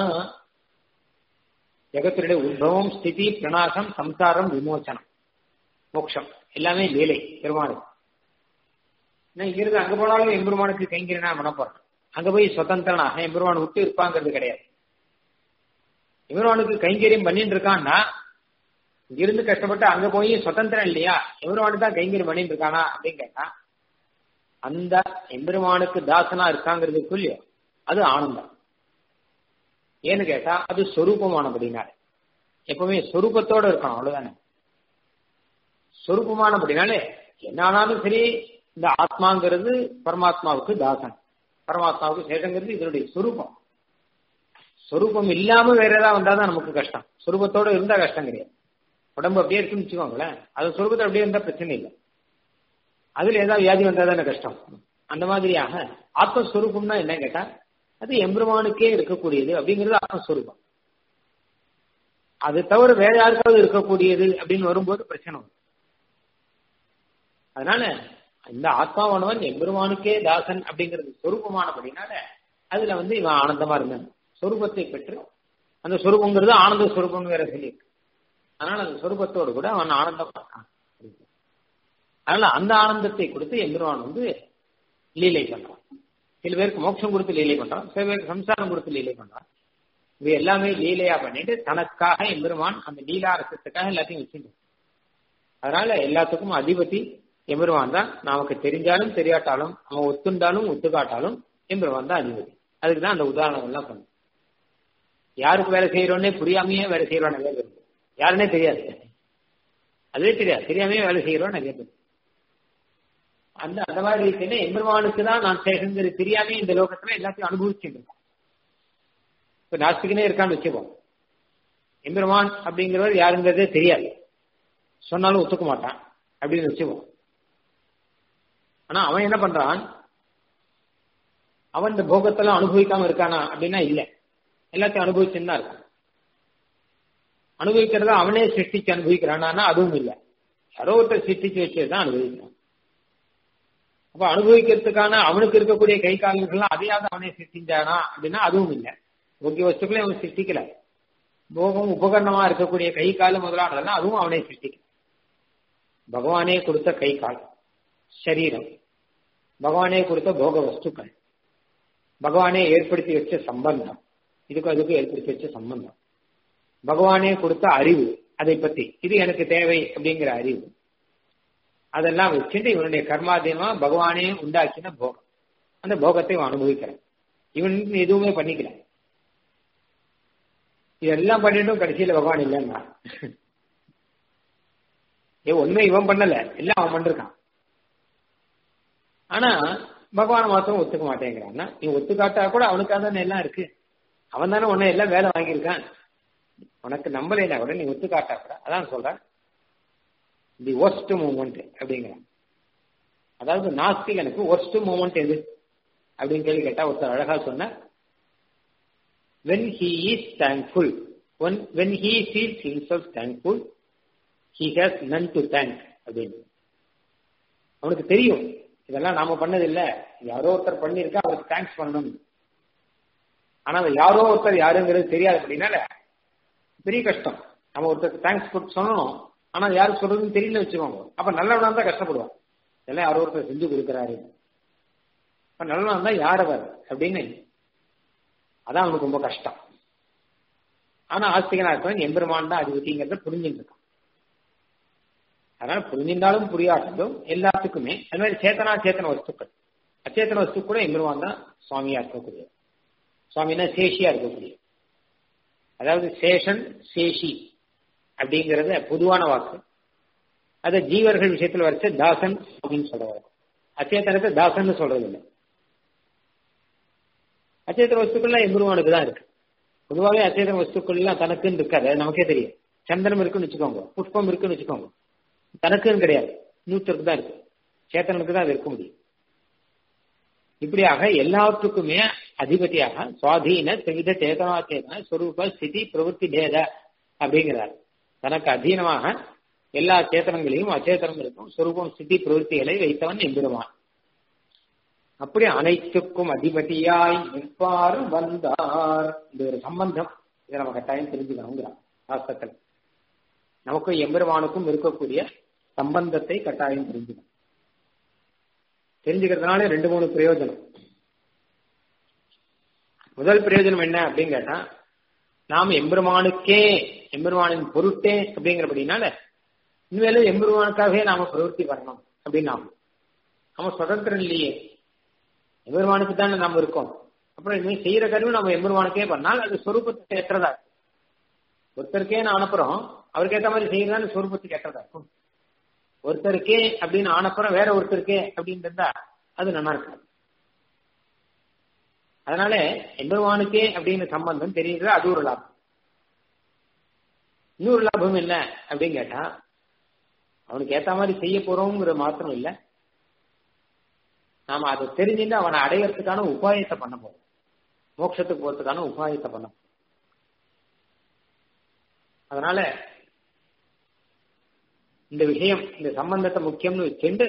ஜெகத்தினுடைய உத்பவம் ஸ்திதி பிரணாசம் சம்சாரம் விமோச்சனம் மோட்சம் எல்லாமே லீலை பெருமானுக்கு இங்கிருந்து அங்க போனாலும் எம்பெருமானுக்கு கைங்கிறனா மனப்போறேன் அங்க போய் சுதந்திரனாக எம்பெருமான் விட்டு இருப்பாங்கிறது கிடையாது எம்பெருமானுக்கு கைங்கரியம் பண்ணிட்டு இருக்கான்னா இங்கிருந்து கஷ்டப்பட்டு அங்க போய் சுதந்திரம் இல்லையா எம்பெருமானுக்கு தான் கைங்கரியம் பண்ணிட்டு இருக்கானா அப்படின்னு கேட்டா அந்த எம்பெருமானுக்கு தாசனா இருக்காங்கிறது சொல்லியோ அது ஆனந்தம் ஏன்னு கேட்டா அது சொரூபமானபடினால எப்பவுமே சொரூபத்தோட இருக்கணும் அவ்வளவுதானே சொரூபமானபடினாலே என்ன ஆனாலும் சரி இந்த ஆத்மாங்கிறது பரமாத்மாவுக்கு தாசன் பரமாத்மாவுக்கு சேஷங்கிறது இதனுடைய சொரூபம் சொரூபம் இல்லாம வேற ஏதாவது வந்தாதான் நமக்கு கஷ்டம் சொரூபத்தோட இருந்தா கஷ்டம் கிடையாது உடம்பு அப்படியே இருக்குன்னு வச்சுக்கோங்களேன் அது சொரூபத்தை அப்படியே இருந்தா பிரச்சனை இல்லை அதுல ஏதாவது வியாதி வந்தா தானே கஷ்டம் அந்த மாதிரியாக ஆத்மஸ்வரூபம்னா என்ன கேட்டா அது எம்பெருமானுக்கே இருக்கக்கூடியது அப்படிங்கிறது ஆத்மஸ்வரூபம் அது தவிர வேற யாருக்காவது இருக்கக்கூடியது அப்படின்னு வரும்போது பிரச்சனை வரும் அதனால இந்த ஆத்மாவானவன் எம்பெருமானுக்கே தாசன் அப்படிங்கிறது சொரூபமானபடினால அதுல வந்து இவன் ஆனந்தமா இருந்தான் சொரூபத்தை பெற்று அந்த சொரூபங்கிறது ஆனந்த சொரூபம் வேற சொல்லியிருக்கு அதனால அந்த சொரூபத்தோடு கூட அவன் ஆனந்தமா இருக்கான் அதனால அந்த ஆனந்தத்தை கொடுத்து எம்பெருமான் வந்து லீலை பண்றான் சில பேருக்கு மோட்சம் கொடுத்து லீலை பண்றான் சில பேருக்கு சம்சாரம் கொடுத்து லீலை பண்றான் இது எல்லாமே லீலையா பண்ணிட்டு தனக்காக எம்பெருமான் அந்த லீலா ரசத்துக்காக எல்லாத்தையும் வச்சுட்டு அதனால எல்லாத்துக்கும் அதிபதி எம்பெருமான் தான் நமக்கு தெரிஞ்சாலும் தெரியாட்டாலும் அவன் ஒத்துண்டாலும் ஒத்துக்காட்டாலும் எம்பெருமான் தான் அதிபதி அதுக்கு தான் அந்த உதாரணம் எல்லாம் பண்ணும் யாருக்கு வேலை செய்யறோன்னே புரியாமையே வேலை செய்யறோம் நிறைய பேர் யாருன்னே தெரியாது அதுவே தெரியாது தெரியாமையே வேலை செய்யறோம் நிறைய பேர் அந்த அந்த மாதிரி இருக்குன்னு எம்பெருமானுக்கு தான் நான் சேகங்கிறது தெரியாமே இந்த லோகத்துல எல்லாத்தையும் அனுபவிச்சுட்டு இருக்கோம் இப்ப நாஸ்திகனே இருக்கான்னு வச்சுப்போம் எம்பெருமான் அப்படிங்கிறவர் யாருங்கிறதே தெரியாது சொன்னாலும் ஒத்துக்க மாட்டான் அப்படின்னு வச்சுப்போம் ஆனா அவன் என்ன பண்றான் அவன் இந்த போகத்தெல்லாம் அனுபவிக்காம இருக்கானா அப்படின்னா இல்ல எல்லாத்தையும் அனுபவிச்சுன்னு தான் இருக்கான் அனுபவிக்கிறத அவனே சிருஷ்டிச்சு அனுபவிக்கிறானா அதுவும் இல்லை யாரோ ஒருத்தர் சிருஷ்டிச்சு வச்சதுதான் அனுபவிக்கிறான் அப்ப அனுபவிக்கிறதுக்கான அவனுக்கு இருக்கக்கூடிய கை கால்கள்லாம் அதையாவது அவனே சிருஷ்டிஞ்சானா அப்படின்னா அதுவும் இல்லை முக்கிய வஸ்துக்களை அவன் சிருஷ்டிக்கல போகம் உபகரணமா இருக்கக்கூடிய கை கால் முதலானதெல்லாம் அதுவும் அவனே சிருஷ்டிக்கல பகவானே கொடுத்த கை கால் சரீரம் பகவானே கொடுத்த போக வஸ்துக்கள் பகவானே ஏற்படுத்தி வச்ச சம்பந்தம் இதுக்கு அதுக்கு ஏற்படுத்தி வச்ச சம்பந்தம் பகவானே கொடுத்த அறிவு அதை பத்தி இது எனக்கு தேவை அப்படிங்கிற அறிவு அதெல்லாம் வச்சுட்டு இவனுடைய கர்மாதீனமா பகவானே உண்டாக்கின போகம் அந்த போகத்தை இவன் அனுபவிக்கிறான் இவன் எதுவுமே பண்ணிக்கல இதெல்லாம் பண்ணிட்டும் கடைசியில பகவான் இல்லைன்னா ஏ ஒண்ணுமே இவன் பண்ணல எல்லாம் அவன் பண்ணிருக்கான் ஆனா பகவான் மாத்திரம் ஒத்துக்க மாட்டேங்கிறான்னா நீ ஒத்துக்காட்டா கூட அவனுக்காக தானே எல்லாம் இருக்கு அவன் தானே உன்னை எல்லாம் வேலை வாங்கியிருக்கான் உனக்கு நம்பலைன்னா கூட நீ ஒத்துக்காட்டா கூட அதான் சொல்றேன் தி ஒர்ஸ்ட் மூமெண்ட் அப்படிங்கிறான் அதாவது நாஸ்திகனுக்கு ஒர்ஸ்ட் மூமெண்ட் எது அப்படின்னு கேள்வி கேட்டா ஒருத்தர் அழகா சொன்ன when he is thankful when when he feels himself thankful he has none to thank அப்படின்னு அவனுக்கு தெரியும் இதெல்லாம் நாம பண்ணது இல்ல யாரோ ஒருத்தர் பண்ணிருக்கா அவருக்கு தேங்க்ஸ் பண்ணணும் ஆனா அந்த யாரோ ஒருத்தர் யாருங்கிறது தெரியாது அப்படின்னால பெரிய கஷ்டம் நம்ம ஒருத்தருக்கு தேங்க்ஸ் கொடுத்து சொல்லணும் ஆனா யாருக்கு சொல்றதுன்னு தெரியல வச்சுக்கோங்க அப்ப நல்லவனா தான் கஷ்டப்படுவான் இதெல்லாம் யாரோ ஒருத்தர் செஞ்சு கொடுக்குறாரு இப்ப நல்லவனா இருந்தா யார் அவர் அப்படின்னு அதான் அவனுக்கு ரொம்ப கஷ்டம் ஆனா ஆஸ்திகனா இருக்கவன் எம்பெருமான் தான் அதிபதிங்கிறத புரிஞ்சுட்டு இருக்கான் அதனால புரிஞ்சிருந்தாலும் புரியாட்டாலும் எல்லாத்துக்குமே அது மாதிரி சேத்தனா சேத்தன வஸ்துக்கள் அச்சேத்தன வஸ்து கூட எம்பெருமான் தான் சுவாமியா இருக்கக்கூடிய சுவாமினா சேஷியா இருக்கக்கூடிய அதாவது சேஷன் சேஷி அப்படிங்கிறது பொதுவான வாக்கு அதை ஜீவர்கள் விஷயத்துல வரைச்ச தாசன் அப்படின்னு சொல்றாரு அச்சேதனத்தை தாசன் சொல்றது இல்லை அச்சேதன வஸ்துக்கள்லாம் எம்பெருமானுக்கு தான் இருக்கு பொதுவாகவே அச்சேதன வஸ்துக்கள்லாம் தனக்குன்னு இருக்காது அது நமக்கே தெரியும் சந்தனம் இருக்குன்னு வச்சுக்கோங்க புஷ்பம் இருக்குன்னு வச்சுக்கோங்க தனக்குன்னு கிடையாது நூற்றுக்கு தான் இருக்கு சேத்தனுக்கு தான் அது இருக்க முடியும் இப்படியாக எல்லாத்துக்குமே அதிபதியாக சுவாதீன திவித சேதனா சேதன ஸ்வரூப ஸ்திதி பிரவൃத்தி பேத அப்படிங்கிறார் தனக்கு அதீனமாக எல்லா சேத்தனங்களையும் அச்சேதனங்களுக்கும் ஸ்வரூபம் ஸ்திதி பிரவൃத்திகளை வைத்தவன் எம்பெருமான் அப்படி அனைத்துக்கும் அதிபதியாய் நிற்பார் வந்தார் இது ஒரு சம்பந்தம் இதை நம்ம கட்டாயம் தெரிஞ்சுக்கணுங்கிறார் சாஸ்திரத்தில் நமக்கும் எம்பெருமானுக்கும் இருக்கக்கூடிய சம்பந்தத்தை கட்டாயம் தெரிஞ்சுக்கணும் தெரிஞ்சுக்கிறதுனால ரெண்டு மூணு பிரயோஜனம் முதல் பிரயோஜனம் என்ன அப்படின்னு கேட்டா நாம் எம்பெருமானுக்கே எம்பெருமானின் பொருட்டே அப்படிங்கிறபடினால இனிமேலும் எம்பெருமானுக்காகவே நாம பிரவருத்தி வரணும் அப்படின்னு நாம நம்ம சுதந்திரம் இல்லையே எம்பெருமானுக்கு தானே நாம இருக்கோம் அப்புறம் இனிமேல் செய்யற கருவி நம்ம எம்பெருமானுக்கே பண்ணால் அது சொரூபத்துக்கு ஏற்றதா ஒருத்தருக்கே நான் அனுப்புறோம் அவருக்கு ஏற்ற மாதிரி செய்யறதான்னு சொரூபத்துக்கு ஏற்றதா இருக்கும் ஒருத்தருக்கே அப்படின்னு ஆனப்புறம் வேற ஒருத்தருக்கே அப்படின்னு இருந்தா அது நல்லா இருக்காது அதனால எம்பெருமானுக்கே அப்படின்னு சம்பந்தம் தெரியுது அது ஒரு லாபம் இன்னொரு லாபம் என்ன அப்படின்னு கேட்டா அவனுக்கு ஏத்த மாதிரி செய்ய போறோங்கிற மாத்திரம் இல்ல நாம அதை தெரிஞ்சுட்டு அவனை அடையறதுக்கான உபாயத்தை பண்ண போறோம் மோட்சத்துக்கு போறதுக்கான உபாயத்தை பண்ண அதனால இந்த விஷயம் இந்த சம்பந்தத்தை முக்கியம்னு வச்சுண்டு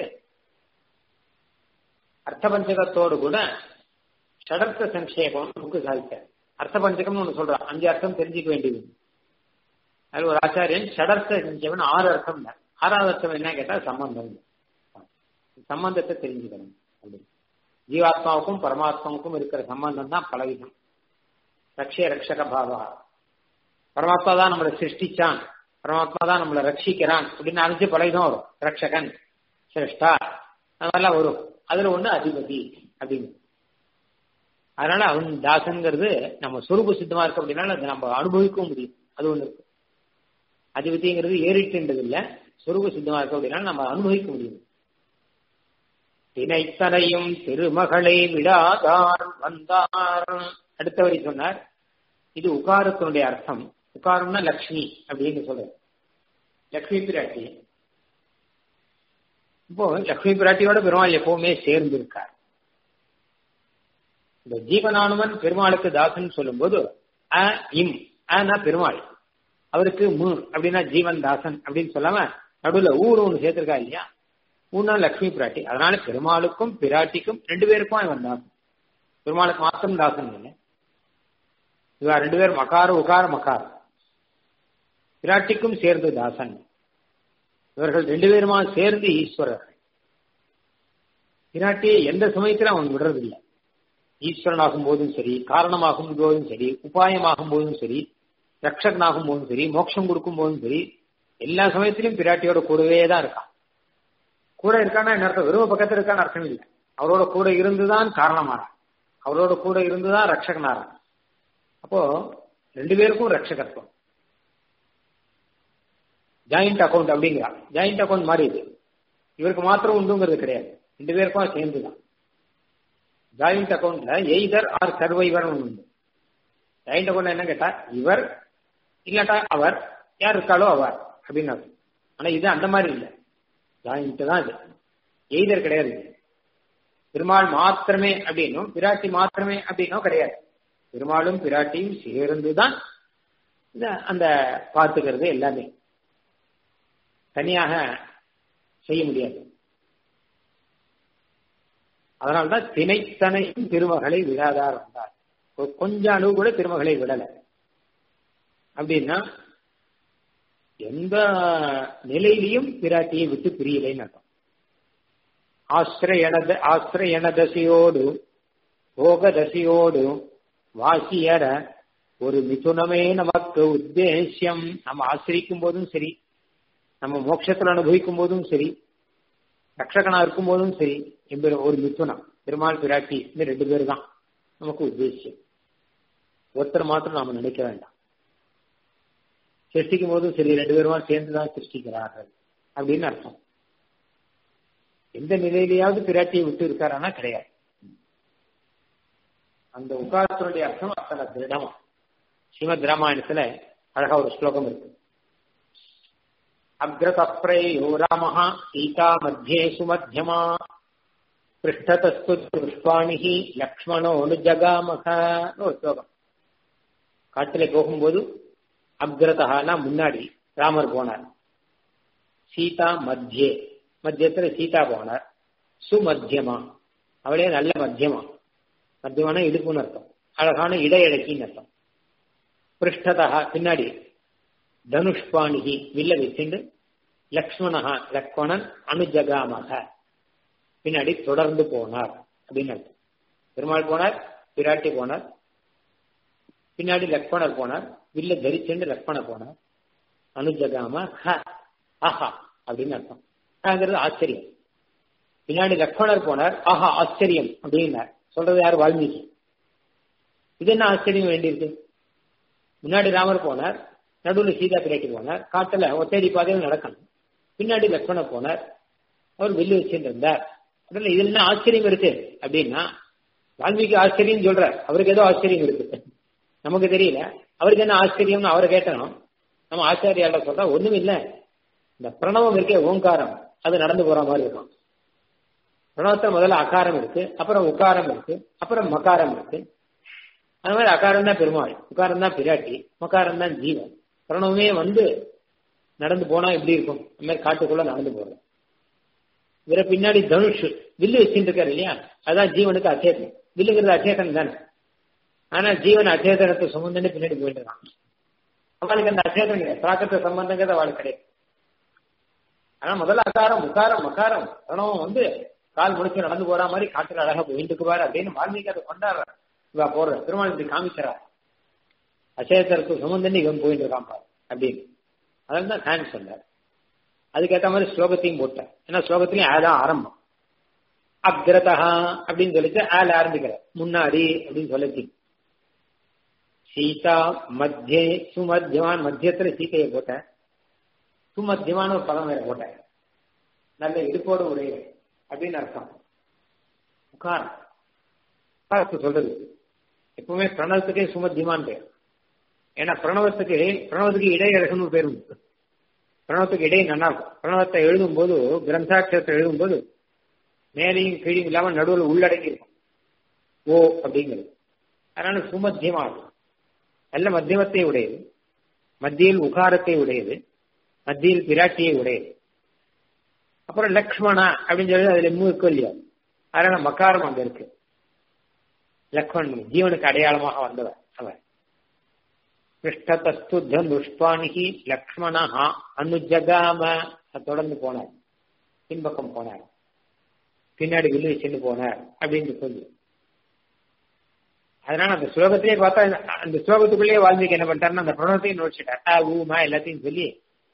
அர்த்தபஞ்சகத்தோடு கூட ஷடர்த்த சங்கேபம் நமக்கு சாதித்தார் அர்த்த பஞ்சகம்னு ஒண்ணு சொல்றான் அஞ்சு அர்த்தம் தெரிஞ்சுக்க வேண்டியது அது ஒரு ஆச்சாரியன் ஷடர்த்த சங்கேபம் ஆறு அர்த்தம் தான் ஆறாவது அர்த்தம் என்ன கேட்டா சம்பந்தம் சம்பந்தத்தை தெரிஞ்சுக்கணும் அப்படின்னு ஜீவாத்மாவுக்கும் பரமாத்மாவுக்கும் இருக்கிற சம்பந்தம் தான் பலவிதம் ரக்ஷே ரக்ஷக பாவா பரமாத்மா தான் நம்மளை சிருஷ்டிச்சான் பரமாத்மா தான் நம்மளை ரட்சிக்கிறான் அப்படின்னு அரைஞ்சு பலவிதம் வரும் ரக்ஷகன் சிரஷ்டா அதெல்லாம் வரும் அதுல ஒண்ணு அதிபதி அப்படின்னு அதனால அவன் தாசன்கிறது நம்ம சொரூப சித்தமா இருக்கு அப்படின்னால அதை நம்ம அனுபவிக்கவும் முடியும் அது ஒண்ணு இருக்கு அதிபதிங்கிறது ஏறிட்டுன்றது இல்ல சொரூப சித்தமா இருக்கு அப்படின்னால நம்ம அனுபவிக்க முடியும் தினைத்தனையும் திருமகளை விடாதார் வந்தார் அடுத்த வரி சொன்னார் இது உகாரத்தினுடைய அர்த்தம் உகாரம்னா லக்ஷ்மி அப்படின்னு சொல்றது லக்ஷ்மி பிராட்டி இப்போ லக்ஷ்மி பிராட்டியோட பெருமாள் எப்பவுமே சேர்ந்து இருக்கார் இந்த ஜீவனானுவன் பெருமாளுக்கு தாசன் சொல்லும்போது அ இம் அனா பெருமாள் அவருக்கு மு அப்படின்னா ஜீவன் தாசன் அப்படின்னு சொல்லாம நடுவுல ஊரு ஒண்ணு சேர்த்திருக்கா இல்லையா ஊனா லக்ஷ்மி பிராட்டி அதனால பெருமாளுக்கும் பிராட்டிக்கும் ரெண்டு பேருக்கும் அவன் தாசன் பெருமாளுக்கு மாத்திரம் தாசன் இல்லை இவா ரெண்டு பேர் மகார உகார மகார் பிராட்டிக்கும் சேர்ந்து தாசன் இவர்கள் ரெண்டு பேருமா சேர்ந்து ஈஸ்வரர்கள் பிராட்டியை எந்த சமயத்திலும் அவன் விடுறதில்லை ஈஸ்வரனாகும் போதும் சரி காரணமாகும் போதும் சரி உபாயமாகும் போதும் சரி ரக்ஷகனாகும் போதும் சரி மோட்சம் கொடுக்கும் போதும் சரி எல்லா சமயத்திலும் பிராட்டியோட கூடவே தான் இருக்கான் கூட இருக்கானா என்ன அர்த்தம் வெறும் பக்கத்தில் இருக்கான்னு அர்த்தம் இல்லை அவரோட கூட இருந்துதான் காரணமாறான் அவரோட கூட இருந்துதான் ரக்ஷகனாரான் அப்போ ரெண்டு பேருக்கும் ரட்சகத்துவம் ஜாயிண்ட் அக்கௌண்ட் அப்படிங்கிறா ஜாயிண்ட் அக்கௌண்ட் மாதிரி இது இவருக்கு மாத்திரம் உண்டுங்கிறது கிடையாது ரெண்டு பேருக்கும் சேர்ந்துதான் ஜாயிண்ட் அக்கௌண்ட்ல எய்தர் ஆர் சர்வைவர் உண்டு ஜாயிண்ட் அக்கௌண்ட் என்ன கேட்டா இவர் இல்லாட்டா அவர் யார் இருக்காளோ அவர் அப்படின்னு ஆனா இது அந்த மாதிரி இல்லை ஜாயிண்ட் தான் இது எய்தர் கிடையாது பெருமாள் மாத்திரமே அப்படின்னும் பிராட்டி மாத்திரமே அப்படின்னும் கிடையாது பெருமாளும் பிராட்டியும் சேர்ந்துதான் இந்த அந்த பார்த்துக்கிறது எல்லாமே தனியாக செய்ய முடியாது அதனால்தான் திணைத்தனையும் திருமகளை விடாதார் வந்தார் கொஞ்ச அளவு கூட திருமகளை விடல அப்படின்னா எந்த நிலையிலையும் பிராட்டியை விட்டு பிரியலைன்னு அர்த்தம் ஆசிரியன ஆசிரியன தசையோடு போக தசையோடு வாசியர ஒரு மிதுனமே நமக்கு உத்தேசியம் நம்ம ஆசிரிக்கும் போதும் சரி நம்ம மோட்சத்தில் அனுபவிக்கும் போதும் சரி ரக்ஷகனா இருக்கும் போதும் சரி எம்பெரு ஒரு மிதுனம் பெருமாள் பிராட்டி இந்த ரெண்டு பேர் தான் நமக்கு உத்தேசியம் ஒருத்தர் மாத்திரம் நாம நினைக்க வேண்டாம் சிருஷ்டிக்கும் போதும் சரி ரெண்டு பேருமா சேர்ந்து தான் சிருஷ்டிக்கிறார்கள் அப்படின்னு அர்த்தம் எந்த நிலையிலேயாவது பிராட்டியை விட்டு இருக்காரானா கிடையாது அந்த உகாரத்தினுடைய அர்த்தம் அத்தனை திருடமா ஸ்ரீமத் ராமாயணத்துல அழகா ஒரு ஸ்லோகம் இருக்கு அக்ரதப்ரேயோ ராமஹ சீதா மத்தியே சுமத்தியமா பிருஷ்டதஸ்து புஷ்பாணிஹி லக்ஷ்மணோ ஜகாமக ஒரு ஸ்லோகம் காட்டிலே போகும்போது அக்ரதஹானா முன்னாடி ராமர் போனார் சீதா மத்தியே மத்தியத்துல சீதா போனார் சுமத்தியமா அவளே நல்ல மத்தியமா மத்தியமான இடுப்புன்னு அர்த்தம் அழகான இடையடக்கின்னு அர்த்தம் பிருஷ்டதா பின்னாடி தனுஷ்பாணிகி வில்ல வச்சுண்டு லக்ஷ்மணஹா லக்ஷ்மணன் அனுஜகாமக பின்னாடி தொடர்ந்து போனார் அப்படின்னு அர்த்தம் பெருமாள் போனார் பிராட்டி போனார் பின்னாடி லக்ஷ்மணர் போனார் வில்ல தரிச்சுண்டு லக்ஷ்மண போனார் அனுஜகாம ஹ ஆஹா அப்படின்னு அர்த்தம் ஹங்கிறது ஆச்சரியம் பின்னாடி லக்ஷ்மணர் போனார் ஆஹா ஆச்சரியம் அப்படின்னார் சொல்றது யார் வால்மீகி இது என்ன ஆச்சரியம் வேண்டியிருக்கு முன்னாடி ராமர் போனார் நடுவில் சீதா பிராட்டி போனார் காட்டுல ஒத்தேடி பாதையில் நடக்கணும் பின்னாடி லக்ஷ்மணர் போனார் அவர் வில்லு வச்சுட்டு இருந்தார் அதில் இதுல என்ன ஆச்சரியம் இருக்கு அப்படின்னா வால்மீகி ஆச்சரியம் சொல்றார் அவருக்கு ஏதோ ஆச்சரியம் இருக்கு நமக்கு தெரியல அவருக்கு என்ன ஆச்சரியம்னு அவரை கேட்டணும் நம்ம ஆச்சாரியால சொல்றா ஒண்ணும் இல்ல இந்த பிரணவம் இருக்கே ஓங்காரம் அது நடந்து போற மாதிரி இருக்கும் பிரணவத்துல முதல்ல அகாரம் இருக்கு அப்புறம் உக்காரம் இருக்கு அப்புறம் மகாரம் இருக்கு அது மாதிரி அகாரம் தான் பெருமாள் உக்காரம் தான் பிராட்டி மகாரம் தான் ஜீவன் பிரணவமே வந்து நடந்து போனா எப்படி இருக்கும் அந்த மாதிரி காட்டுக்குள்ள நடந்து போறோம் இவரை பின்னாடி தனுஷ் வில்லு வச்சுட்டு இருக்காரு இல்லையா அதான் ஜீவனுக்கு அச்சேதனம் வில்லுங்கிறது அச்சேதனம் தானே ஆனா ஜீவன் அச்சேதனத்தை சுமந்துன்னு பின்னாடி போயிட்டு இருக்கான் அவளுக்கு அந்த அச்சேதனம் கிடையாது பிராக்கத்தை சம்பந்தங்கிறது அவளுக்கு கிடையாது ஆனா முதல்ல அகாரம் முக்காரம் மக்காரம் பிரணவம் வந்து கால் முடிச்சு நடந்து போற மாதிரி காட்டுல அழகா போயிட்டு இருக்குவாரு அப்படின்னு வால்மீகி அதை கொண்டாடுற இவ போற திருமணம் இப்படி காமிக்கிறா அச்சேதனத்துக்கு சுமந்துன்னு இவன் போயிட்டு இருக்கான் பாரு அப்படின்னு அதான் தான் ஃபேன் சொன்னார் அதுக்கேற்ற மாதிரி ஸ்லோகத்தையும் போட்டேன் ஏன்னா ஸ்லோகத்திலையும் ஆதான் ஆரம்பம் அக்ரதா அப்படின்னு சொல்லிட்டு ஆல ஆரம்பிக்கிற முன்னாடி அப்படின்னு சொல்லிச்சு சீதா மத்தியே சுமத்தியமான் மத்தியத்துல சீதையை போட்டேன் சுமத்தியமான ஒரு பதம் வேற போட்டேன் நல்ல இடுப்போடு உடைய அப்படின்னு அர்த்தம் உட்காரம் உட்காரத்து சொல்றது எப்பவுமே பிரணவத்துக்கே சுமத்தியமான் பேர் ஏன்னா பிரணவத்துக்கு பிரணவத்துக்கு இடையழகன்னு பேர் உண்டு பிரணவத்துக்கு இடையே நல்லா இருக்கும் பிரணவத்தை எழுதும் போது கிரந்தாட்சரத்தை எழுதும் போது மேலையும் கீழையும் இல்லாம நடுவில் உள்ளடங்கி இருக்கும் ஓ அப்படிங்கிறது அதனால சுமத்தியமா இருக்கும் நல்ல மத்தியமத்தை உடையது மத்தியில் உகாரத்தை உடையது மத்தியில் பிராட்டியை உடையது அப்புறம் லக்ஷ்மணா அப்படின்னு சொல்லி அதுல மூ இருக்கும் இல்லையா அதனால மக்காரம் அங்க இருக்கு லக்ஷ்மணன் ஜீவனுக்கு அடையாளமாக வந்தவர் அவர் பிருஷ்டதஸ்து தனுஷ்பாணிகி லக்ஷ்மணா அனுஜகாம தொடர்ந்து போனார் பின்பக்கம் போனார் பின்னாடி வில்லு சென்று போனார் அப்படின்னு சொல்லி அதனால அந்த ஸ்லோகத்திலே பார்த்தா அந்த ஸ்லோகத்துக்குள்ளேயே வால்மீகி என்ன பண்ணிட்டாருன்னா அந்த பிரணவத்தையும் நோடிச்சிட்டார் ஆ ஊமா எல்லாத்தையும் சொல்லி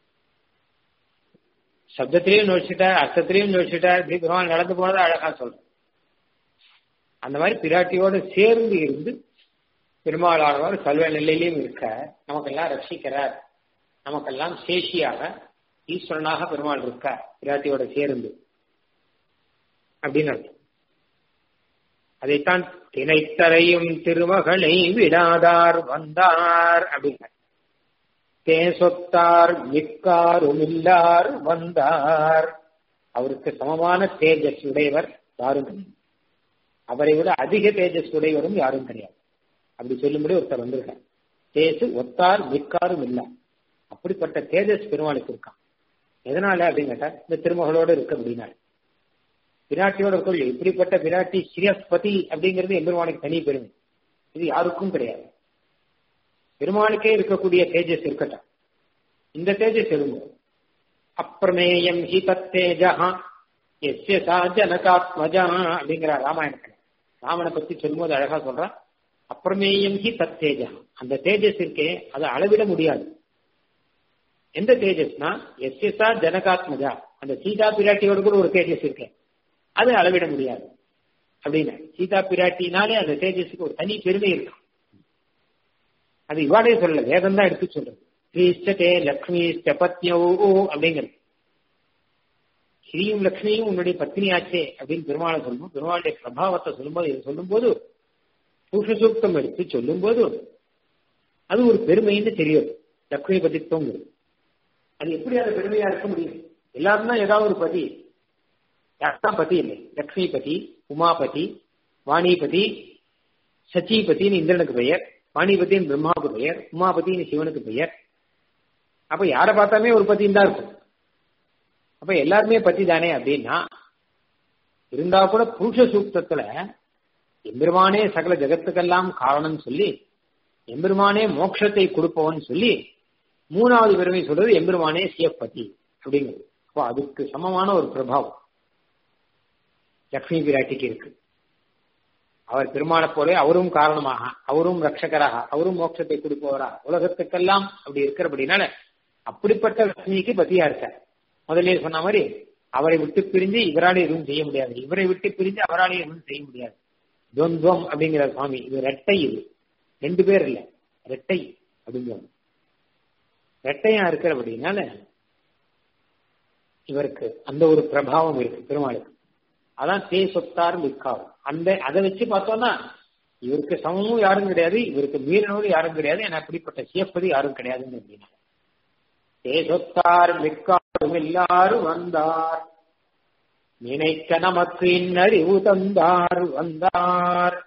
சப்தத்திலையும் நோடிச்சிட்டார் அர்த்தத்திலையும் நோடிச்சிட்டார் இப்படி பகவான் நடந்து போனதை அழகா சொல்றேன் அந்த மாதிரி பிராட்டியோடு சேர்ந்து இருந்து பெருமாளானவர் சல்வ நிலையிலையும் இருக்க நமக்கெல்லாம் ரட்சிக்கிறார் நமக்கெல்லாம் சேஷியாக ஈஸ்வரனாக பெருமாள் இருக்கார் பிராட்டியோட சேர்ந்து அப்படின்னு அர்த்தம் அதைத்தான் திணைத்தரையும் திருமகளை விடாதார் வந்தார் அப்படின்னார் தே சொத்தார் மிக்காரும் இல்லார் வந்தார் அவருக்கு சமமான தேஜஸ் உடையவர் யாரும் கிடையாது அவரை விட அதிக தேஜஸ் உடையவரும் யாரும் கிடையாது அப்படி சொல்லும்படி ஒருத்தர் வந்திருக்கார் தேசு ஒத்தார் மிக்காரும் இல்ல அப்படிப்பட்ட தேஜஸ் பெருமாளுக்கு இருக்கான் எதனால அப்படின்னு கேட்டா இந்த திருமகளோடு இருக்க அப்படின்னாரு பிராட்டியோட இருக்கொள்ளி இப்படிப்பட்ட பிராட்டி ஸ்ரீயஸ்பதி அப்படிங்கிறது எம்பெருமானுக்கு தனி பெருமை இது யாருக்கும் கிடையாது பெருமாளுக்கே இருக்கக்கூடிய தேஜஸ் இருக்கட்டும் இந்த தேஜஸ் எழுங்க அப்பிரமேயம் ஹி தத்தேஜா எஸ்ய சா ஜனகாத்மஜா அப்படிங்கிற ராமாயணத்துல ராமனை பத்தி சொல்லும்போது அழகா சொல்றான் அப்பிரமேயம் ஹி தத்தேஜா அந்த தேஜஸ் இருக்கே அதை அளவிட முடியாது எந்த தேஜஸ்னா எஸ்எஸ்ஆ ஜனகாத்மஜா அந்த சீதா பிராட்டியோட கூட ஒரு தேஜஸ் இருக்கேன் அது அளவிட முடியாது அப்படின்னு சீதா பிராட்டினாலே அந்த தேஜஸுக்கு ஒரு தனி பெருமை இருக்கும் அது இவாடே சொல்லல வேதம் தான் எடுத்து சொல்றது ஸ்ரீஷ்டே லக்ஷ்மி பத்யோ அப்படிங்கிறது ஸ்ரீயும் லக்ஷ்மியும் உன்னுடைய பத்னியாச்சே அப்படின்னு பெருமாளை சொல்லும்போது பெருமாளுடைய பிரபாவத்தை சொல்லும்போது இது சொல்லும்போது புருஷ சூக்தம் எடுத்து சொல்லும்போது அது ஒரு பெருமைன்னு தெரியும் லக்ஷ்மி பதித்துவங்கிறது அது எப்படி அந்த பெருமையா இருக்க முடியும் எல்லாரும் தான் ஏதாவது ஒரு பதி யார்தான் பதி இல்லை லக்ஷ்மி பதி உமாபதி வாணிபதி சச்சிபதினு இந்திரனுக்கு பெயர் வாணிபதினு பிரம்மாவுக்கு பெயர் உமாபதினு சிவனுக்கு பெயர் அப்ப யாரை பார்த்தாமே ஒரு பத்தின்னு தான் இருக்கும் அப்ப எல்லாருமே பத்தி தானே அப்படின்னா இருந்தா கூட புருஷ சூக்தத்துல எம்பெருமானே சகல ஜெகத்துக்கெல்லாம் காரணம் சொல்லி எம்பெருமானே மோட்சத்தை கொடுப்பவன் சொல்லி மூணாவது பெருமை சொல்றது எம்பெருமானே சிவப்பதி அப்படிங்கிறது அப்போ அதுக்கு சமமான ஒரு பிரபாவம் லக்ஷ்மி பிராட்டிக்கு இருக்கு அவர் பெருமானை போலே அவரும் காரணமாக அவரும் ரட்சகராக அவரும் மோட்சத்தை கொடுப்பவராக உலகத்துக்கெல்லாம் அப்படி இருக்கிறபடினால அப்படிப்பட்ட லட்சுமிக்கு பத்தியா இருக்கார் முதல்ல சொன்ன மாதிரி அவரை விட்டு பிரிஞ்சு இவராலே எதுவும் செய்ய முடியாது இவரை விட்டு பிரிஞ்சு அவராலே எதுவும் செய்ய முடியாது துவந்துவம் அப்படிங்கிற சுவாமி இது ரெட்டை இது ரெண்டு பேர் இல்ல ரெட்டை அப்படிங்கிறாங்க ரெட்டையா இருக்கிறபடினால இவருக்கு அந்த ஒரு பிரபாவம் இருக்கு பெருமாளுக்கு அதான் தே சொத்தார் மிக்காவும் அந்த அதை வச்சு பார்த்தோம்னா இவருக்கு சமமும் யாரும் கிடையாது இவருக்கு மீறினவரும் யாரும் கிடையாது என அப்படிப்பட்ட சியப்பதி யாரும் கிடையாதுன்னு அப்படின்னா தே சொத்தார் மிக்காரும் எல்லாரும் வந்தார் நினைக்க நமக்கு இன்னறிவு தந்தார் வந்தார்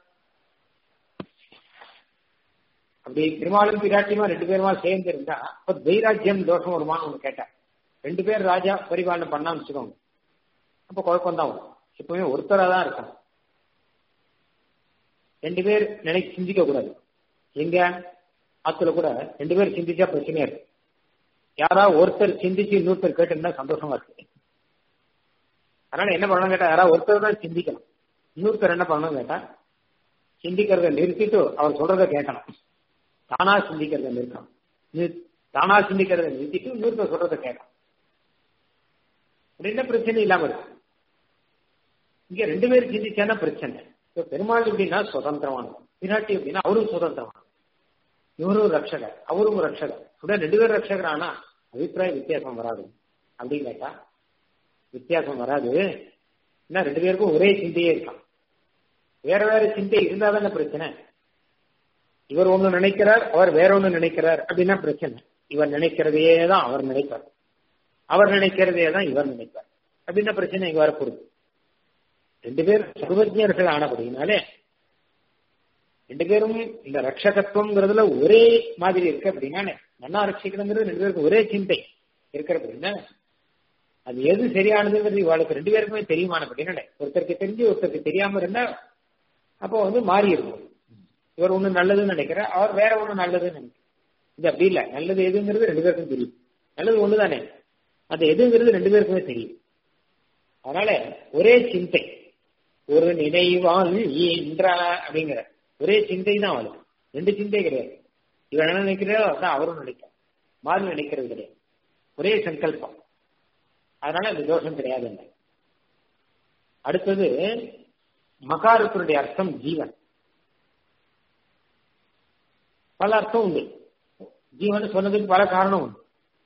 அப்படி பெருமாளும் பிராட்டியுமா ரெண்டு பேருமா சேர்ந்து இருந்தா அப்ப வைராஜ்யம் தோஷம் வருமானு ஒண்ணு கேட்டேன் ரெண்டு பேர் ராஜா பரிபாலனை பண்ணா வச்சுக்கோங்க அப்ப குழப்பம் தான் வரும் எப்பவுமே ஒருத்தரா தான் இருக்காங்க ரெண்டு பேர் நினைச்சு சிந்திக்க கூடாது எங்க ஆத்துல கூட ரெண்டு பேர் சிந்திச்சா பிரச்சனையா இருக்கு யாரா ஒருத்தர் சிந்திச்சு இன்னொருத்தர் கேட்டுருந்தா சந்தோஷமா இருக்கு அதனால என்ன பண்ணணும் கேட்டா யாராவது ஒருத்தர் தான் சிந்திக்கணும் இன்னொருத்தர் என்ன பண்ணணும் கேட்டா சிந்திக்கிறத நிறுத்திட்டு அவர் சொல்றத கேட்கணும் தானா சிந்திக்கிறத நிறுத்தணும் தானா சிந்திக்கிறத நிறுத்திட்டு இன்னொருத்தர் சொல்றத கேட்கணும் என்ன பிரச்சனை இல்லாம இருக்கு இங்க ரெண்டு பேரும் சிந்திச்சானா பிரச்சனை இப்ப பெருமாள் எப்படின்னா சுதந்திரமானவர் விராட்டி அப்படின்னா அவரும் சுதந்திரமானவர் இவரும் ரட்சகர் அவரும் ரட்சகர் அப்படின்னா ரெண்டு பேரும் ரட்சகர் ஆனா அபிப்பிராய வித்தியாசம் வராது அப்படின்னு கேட்டா வித்தியாசம் வராது ஏன்னா ரெண்டு பேருக்கும் ஒரே சிந்தையே இருக்கான் வேற வேற சிந்தை இருந்தா தானே பிரச்சனை இவர் ஒண்ணு நினைக்கிறார் அவர் வேற ஒண்ணு நினைக்கிறார் அப்படின்னா பிரச்சனை இவர் நினைக்கிறதையே தான் அவர் நினைப்பார் அவர் நினைக்கிறதே தான் இவர் நினைப்பார் அப்படின்னா பிரச்சனை இங்க வரப்போகுது ரெண்டு பேர் சர்வஜர்கள் ஆனபடினாலே ரெண்டு பேரும் இந்த ரட்சகத்துவங்கிறதுல ஒரே மாதிரி இருக்கு அப்படின்னாலே நன்னா ரட்சிக்கணுங்கிறது ரெண்டு பேருக்கும் ஒரே சிந்தை இருக்கிற அப்படின்னா அது எது சரியானதுங்கிறது இவாளுக்கு ரெண்டு பேருக்குமே தெரியுமான அப்படின்னாலே ஒருத்தருக்கு தெரிஞ்சு ஒருத்தருக்கு தெரியாம இருந்தா அப்போ வந்து மாறி இருக்கும் இவர் ஒண்ணு நல்லதுன்னு நினைக்கிறார் அவர் வேற ஒண்ணு நல்லதுன்னு நினைக்கிறார் இது அப்படி இல்ல நல்லது எதுங்கிறது ரெண்டு பேருக்கும் தெரியும் நல்லது ஒண்ணுதானே அது எதுங்கிறது ரெண்டு பேருக்குமே தெரியும் அதனால ஒரே சிந்தை ஒரு நினைவால் என்ற அப்படிங்கிற ஒரே சிந்தை தான் அவளுக்கு ரெண்டு சிந்தை கிடையாது இவன் என்ன நினைக்கிறதோ அதான் அவரும் நினைக்கிறார் மாறி நினைக்கிறது கிடையாது ஒரே சங்கல்பம் அதனால அந்த தோஷம் கிடையாது அடுத்தது மகாரத்தினுடைய அர்த்தம் ஜீவன் பல அர்த்தம் உண்டு ஜீவன் சொன்னதுக்கு பல காரணம் உண்டு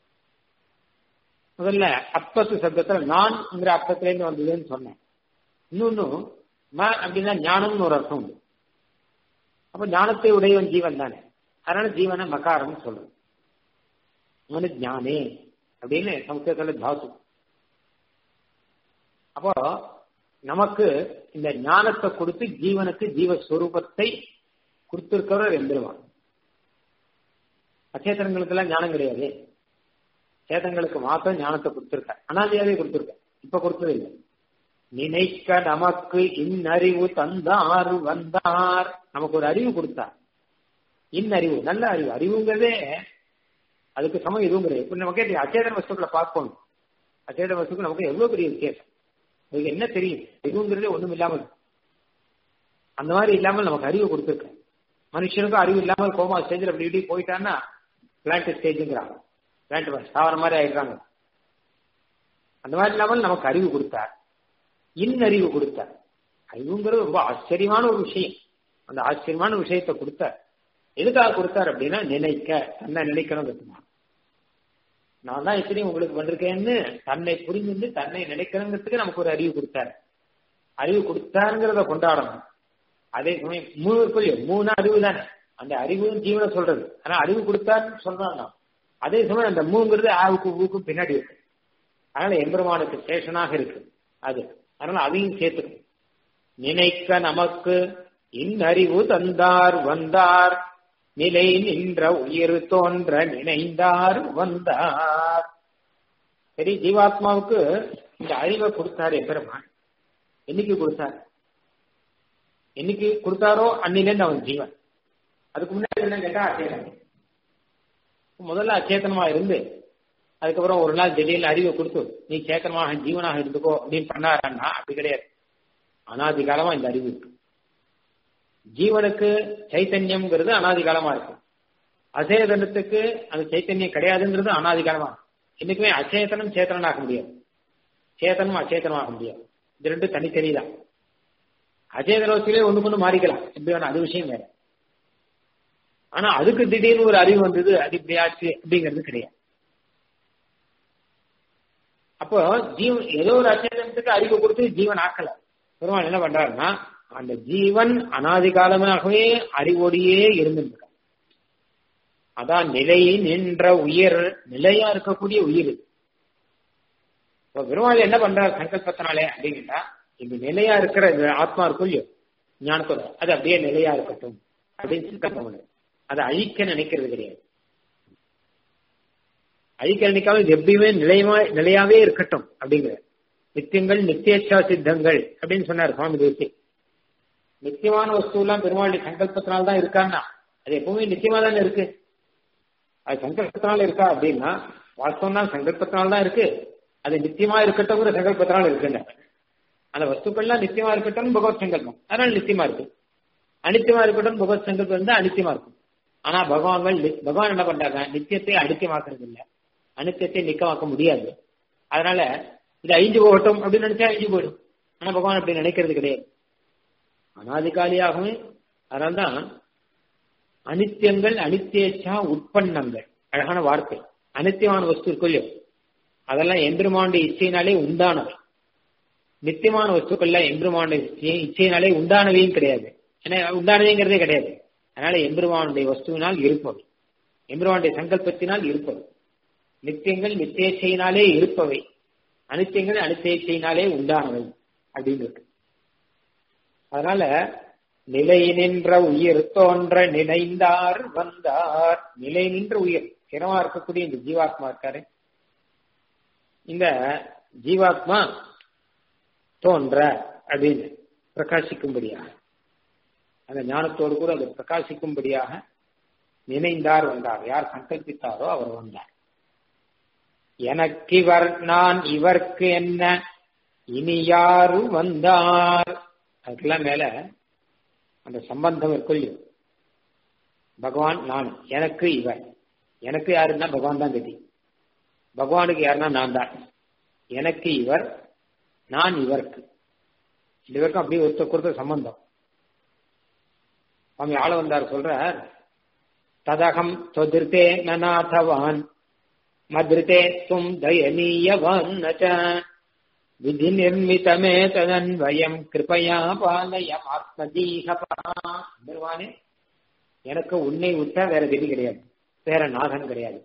முதல்ல அப்பத்து சப்தத்துல நான்ங்கிற அர்த்தத்திலேருந்து வந்ததுன்னு சொன்னேன் இன்னொன்னு ம அப்படின்னா ஞானம்னு ஒரு அர்த்தம் உண்டு அப்ப ஞானத்தை உடையவன் ஜீவன் தானே அதனால ஜீவனை மகாரம் சொல்றோம் அவனு ஞானே அப்படின்னு சமஸ்கிருதத்துல தாசு அப்போ நமக்கு இந்த ஞானத்தை கொடுத்து ஜீவனுக்கு ஜீவஸ்வரூபத்தை கொடுத்திருக்கிறவர் எம்பெருமான் அச்சேதனங்களுக்கு எல்லாம் ஞானம் கிடையாது சேதங்களுக்கு மாத்திரம் ஞானத்தை கொடுத்திருக்க அனாதியாவே கொடுத்திருக்க இப்ப கொடுத்தது இல்லை நினைக்க நமக்கு இன்னறிவு தந்தார் வந்தார் நமக்கு ஒரு அறிவு கொடுத்தார் இன்னறிவு நல்ல அறிவு அறிவுங்கிறதே அதுக்கு சமம் எதுவும் கிடையாது இப்ப நமக்கு அச்சேதன வஸ்துக்களை பார்க்கணும் அச்சேதன வஸ்துக்கள் நமக்கு எவ்வளவு பெரிய வித்தியாசம் அதுக்கு என்ன தெரியும் அறிவுங்கிறதே ஒண்ணும் இல்லாமல் அந்த மாதிரி இல்லாமல் நமக்கு அறிவு கொடுத்துருக்க மனுஷனுக்கும் அறிவு இல்லாமல் கோமா ஸ்டேஜில் அப்படி இப்படி போயிட்டான்னா பிளான்ட் ஸ்டேஜுங்கிறாங்க பிளான்ட் சாவர மாதிரி ஆயிடுறாங்க அந்த மாதிரி இல்லாமல் நமக்கு அறிவு கொடுத்தார் இன்னறிவு கொடுத்தார் அறிவுங்கிறது ரொம்ப ஆச்சரியமான ஒரு விஷயம் அந்த ஆச்சரியமான விஷயத்தை கொடுத்தார் எதுக்காக கொடுத்தார் அப்படின்னா நினைக்க தன்னை நினைக்கணும் கத்துமா நான் தான் இத்தனையும் உங்களுக்கு பண்ணிருக்கேன்னு தன்னை புரிஞ்சு தன்னை நினைக்கிறங்கிறதுக்கு நமக்கு ஒரு அறிவு கொடுத்தாரு அறிவு கொடுத்தாருங்கிறத கொண்டாடணும் அதே சமயம் மூணு இல்லையோ மூணு அறிவு தானே அந்த அறிவு ஜீவனை சொல்றது ஆனா அறிவு கொடுத்தாருன்னு சொல்றான் நான் அதே சமயம் அந்த மூங்கிறது ஆவுக்கு ஊக்கும் பின்னாடி இருக்கு அதனால எம்பெருமானுக்கு சேஷனாக இருக்கு அது அதனால அதையும் சேர்த்துக்கணும் நினைக்க நமக்கு இன்னறிவு தந்தார் வந்தார் நிலை நின்ற உயிர் தோன்ற நினைந்தார் வந்தார் சரி ஜீவாத்மாவுக்கு இந்த அறிவை கொடுத்தாரு எம்பெருமான் என்னைக்கு கொடுத்தார் என்னைக்கு கொடுத்தாரோ அன்னிலேருந்து அவன் ஜீவன் அதுக்கு முன்னாடி என்ன கேட்டா அச்சேதனம் முதல்ல அச்சேதனமா இருந்து அதுக்கப்புறம் ஒரு நாள் திடீர்னு அறிவை கொடுத்து நீ சேத்தனமாக ஜீவனாக இருந்துக்கோ அப்படின்னு பண்ணாரான்னா அப்படி கிடையாது அனாதி காலமா இந்த அறிவு இருக்கு ஜீவனுக்கு சைத்தன்யம்ங்கிறது அனாதி காலமா இருக்கு அச்சேதனத்துக்கு அந்த சைத்தன்யம் கிடையாதுங்கிறது அனாதி காலமா என்னைக்குமே அச்சேதனம் சேத்தனாக முடியாது சேத்தனம் அச்சேதனமாக முடியாது இது ரெண்டும் தனித்தனி தான் அச்சேதனத்திலே ஒண்ணு கொண்டு மாறிக்கலாம் எப்படி வேணா அது விஷயம் வேற ஆனா அதுக்கு திடீர்னு ஒரு அறிவு வந்தது அது இப்படி ஆச்சு அப்படிங்கிறது கிடையாது அப்போ ஜீவன் ஏதோ ஒரு அச்சேதனத்துக்கு அறிவு கொடுத்து ஜீவன் ஆக்கல பெருமாள் என்ன பண்றாருன்னா அந்த ஜீவன் அனாதி காலமாகவே அறிவோடையே இருந்துருக்க அதான் நிலை நின்ற உயிர் நிலையா இருக்கக்கூடிய உயிர் இப்போ பெருமாள் என்ன பண்றார் சங்கல்பத்தினாலே அப்படின்னா இந்த நிலையா இருக்கிற இந்த ஆத்மா இருக்கும் இல்லையோ ஞானத்தோட அது அப்படியே நிலையா இருக்கட்டும் அப்படின்னு சங்கல்பம் பண்ணு அதை அழிக்க நினைக்கிறது கிடையாது அழிக்க நினைக்காம இது எப்பயுமே நிலையமா நிலையாவே இருக்கட்டும் அப்படிங்கிற நித்தியங்கள் நித்தியச்சா சித்தங்கள் அப்படின்னு சொன்னார் சுவாமி தேசி நித்தியமான வஸ்து எல்லாம் பெருமாளுடைய சங்கல்பத்தினால தான் இருக்கான்னா அது எப்பவுமே நித்தியமா தானே இருக்கு அது சங்கல்பத்தினால இருக்கா அப்படின்னா வாஸ்தவம் தான் சங்கல்பத்தினால தான் இருக்கு அது நித்தியமா இருக்கட்டும்ங்கிற சங்கல்பத்தினால இருக்குங்க அந்த வஸ்துக்கள்லாம் நித்தியமா இருக்கட்டும் பகவத் சங்கல்பம் அதனால நித்தியமா இருக்கு அனித்தியமா இருக்கட்டும் பகவத் சங்கல்பம் இருந்தா அனித்தியமா இருக்கும் ஆனா பகவான்கள் பகவான் என்ன பண்றாங்க நித்தியத்தை அனித்தியமாக்குறது இல்லை அனித்தியத்தை நிக்கமாக்க முடியாது அதனால இது அழிஞ்சு போகட்டும் அப்படின்னு நினைச்சா அழிஞ்சு போயிடும் ஆனா பகவான் அப்படி நினைக்கிறது கிடையாது அனாதிகாலியாகவே அதனால்தான் அனித்தியங்கள் அனித்தியச்சா உட்பன்னங்கள் அழகான வார்த்தை அனித்தியமான வஸ்து இருக்குல்லையோ அதெல்லாம் எம்பெருமானுடைய இச்சையினாலே உண்டானவை நித்தியமான வஸ்துக்கள்லாம் எம்பெருமானுடைய இச்சையினாலே உண்டானவையும் கிடையாது ஏன்னா உண்டானவைங்கிறதே கிடையாது அதனால எம்பெருமானுடைய வஸ்துவினால் இருப்பவை எம்பெருமானுடைய சங்கல்பத்தினால் இருப்பவை நித்தியங்கள் நித்தியச்சையினாலே இருப்பவை அனித்தியங்கள் அனித்தியச்சையினாலே உண்டானவை அப்படின்னு இருக்கு அதனால நிலை நின்ற உயிர் தோன்ற நினைந்தார் வந்தார் நிலை நின்ற உயிர் சிரமா இருக்கக்கூடிய இந்த ஜீவாத்மா இருக்காரு இந்த ஜீவாத்மா தோன்ற அப்படின்னு பிரகாசிக்கும்படியாக அந்த ஞானத்தோடு கூட அது பிரகாசிக்கும்படியாக நினைந்தார் வந்தார் யார் சங்கல்பித்தாரோ அவர் வந்தார் எனக்கு இவர் நான் இவர்க்கு என்ன இனி யாரு வந்தார் அதுக்கெல்லாம் மேல அந்த சம்பந்தம் இருக்குல்லையோ பகவான் நான் எனக்கு இவர் எனக்கு யாருன்னா பகவான் தான் கதி பகவானுக்கு யாருன்னா நான் தான் எனக்கு இவர் நான் இவருக்கு ரெண்டு பேருக்கும் அப்படியே ஒருத்தருக்கு ஒருத்தர் சம்பந்தம் சுவாமி ஆள வந்தார் சொல்றார் ததகம் தொதிர்த்தே நநாதவான் மதிருத்தே தும் தயனீயவான் நச்ச விதி நிர்மிதமே ததன்வயம் கிருபையா பாலயம் ஆத்மதீகபானே எனக்கு உன்னை விட்டா வேற கதி கிடையாது வேற நாதன் கிடையாது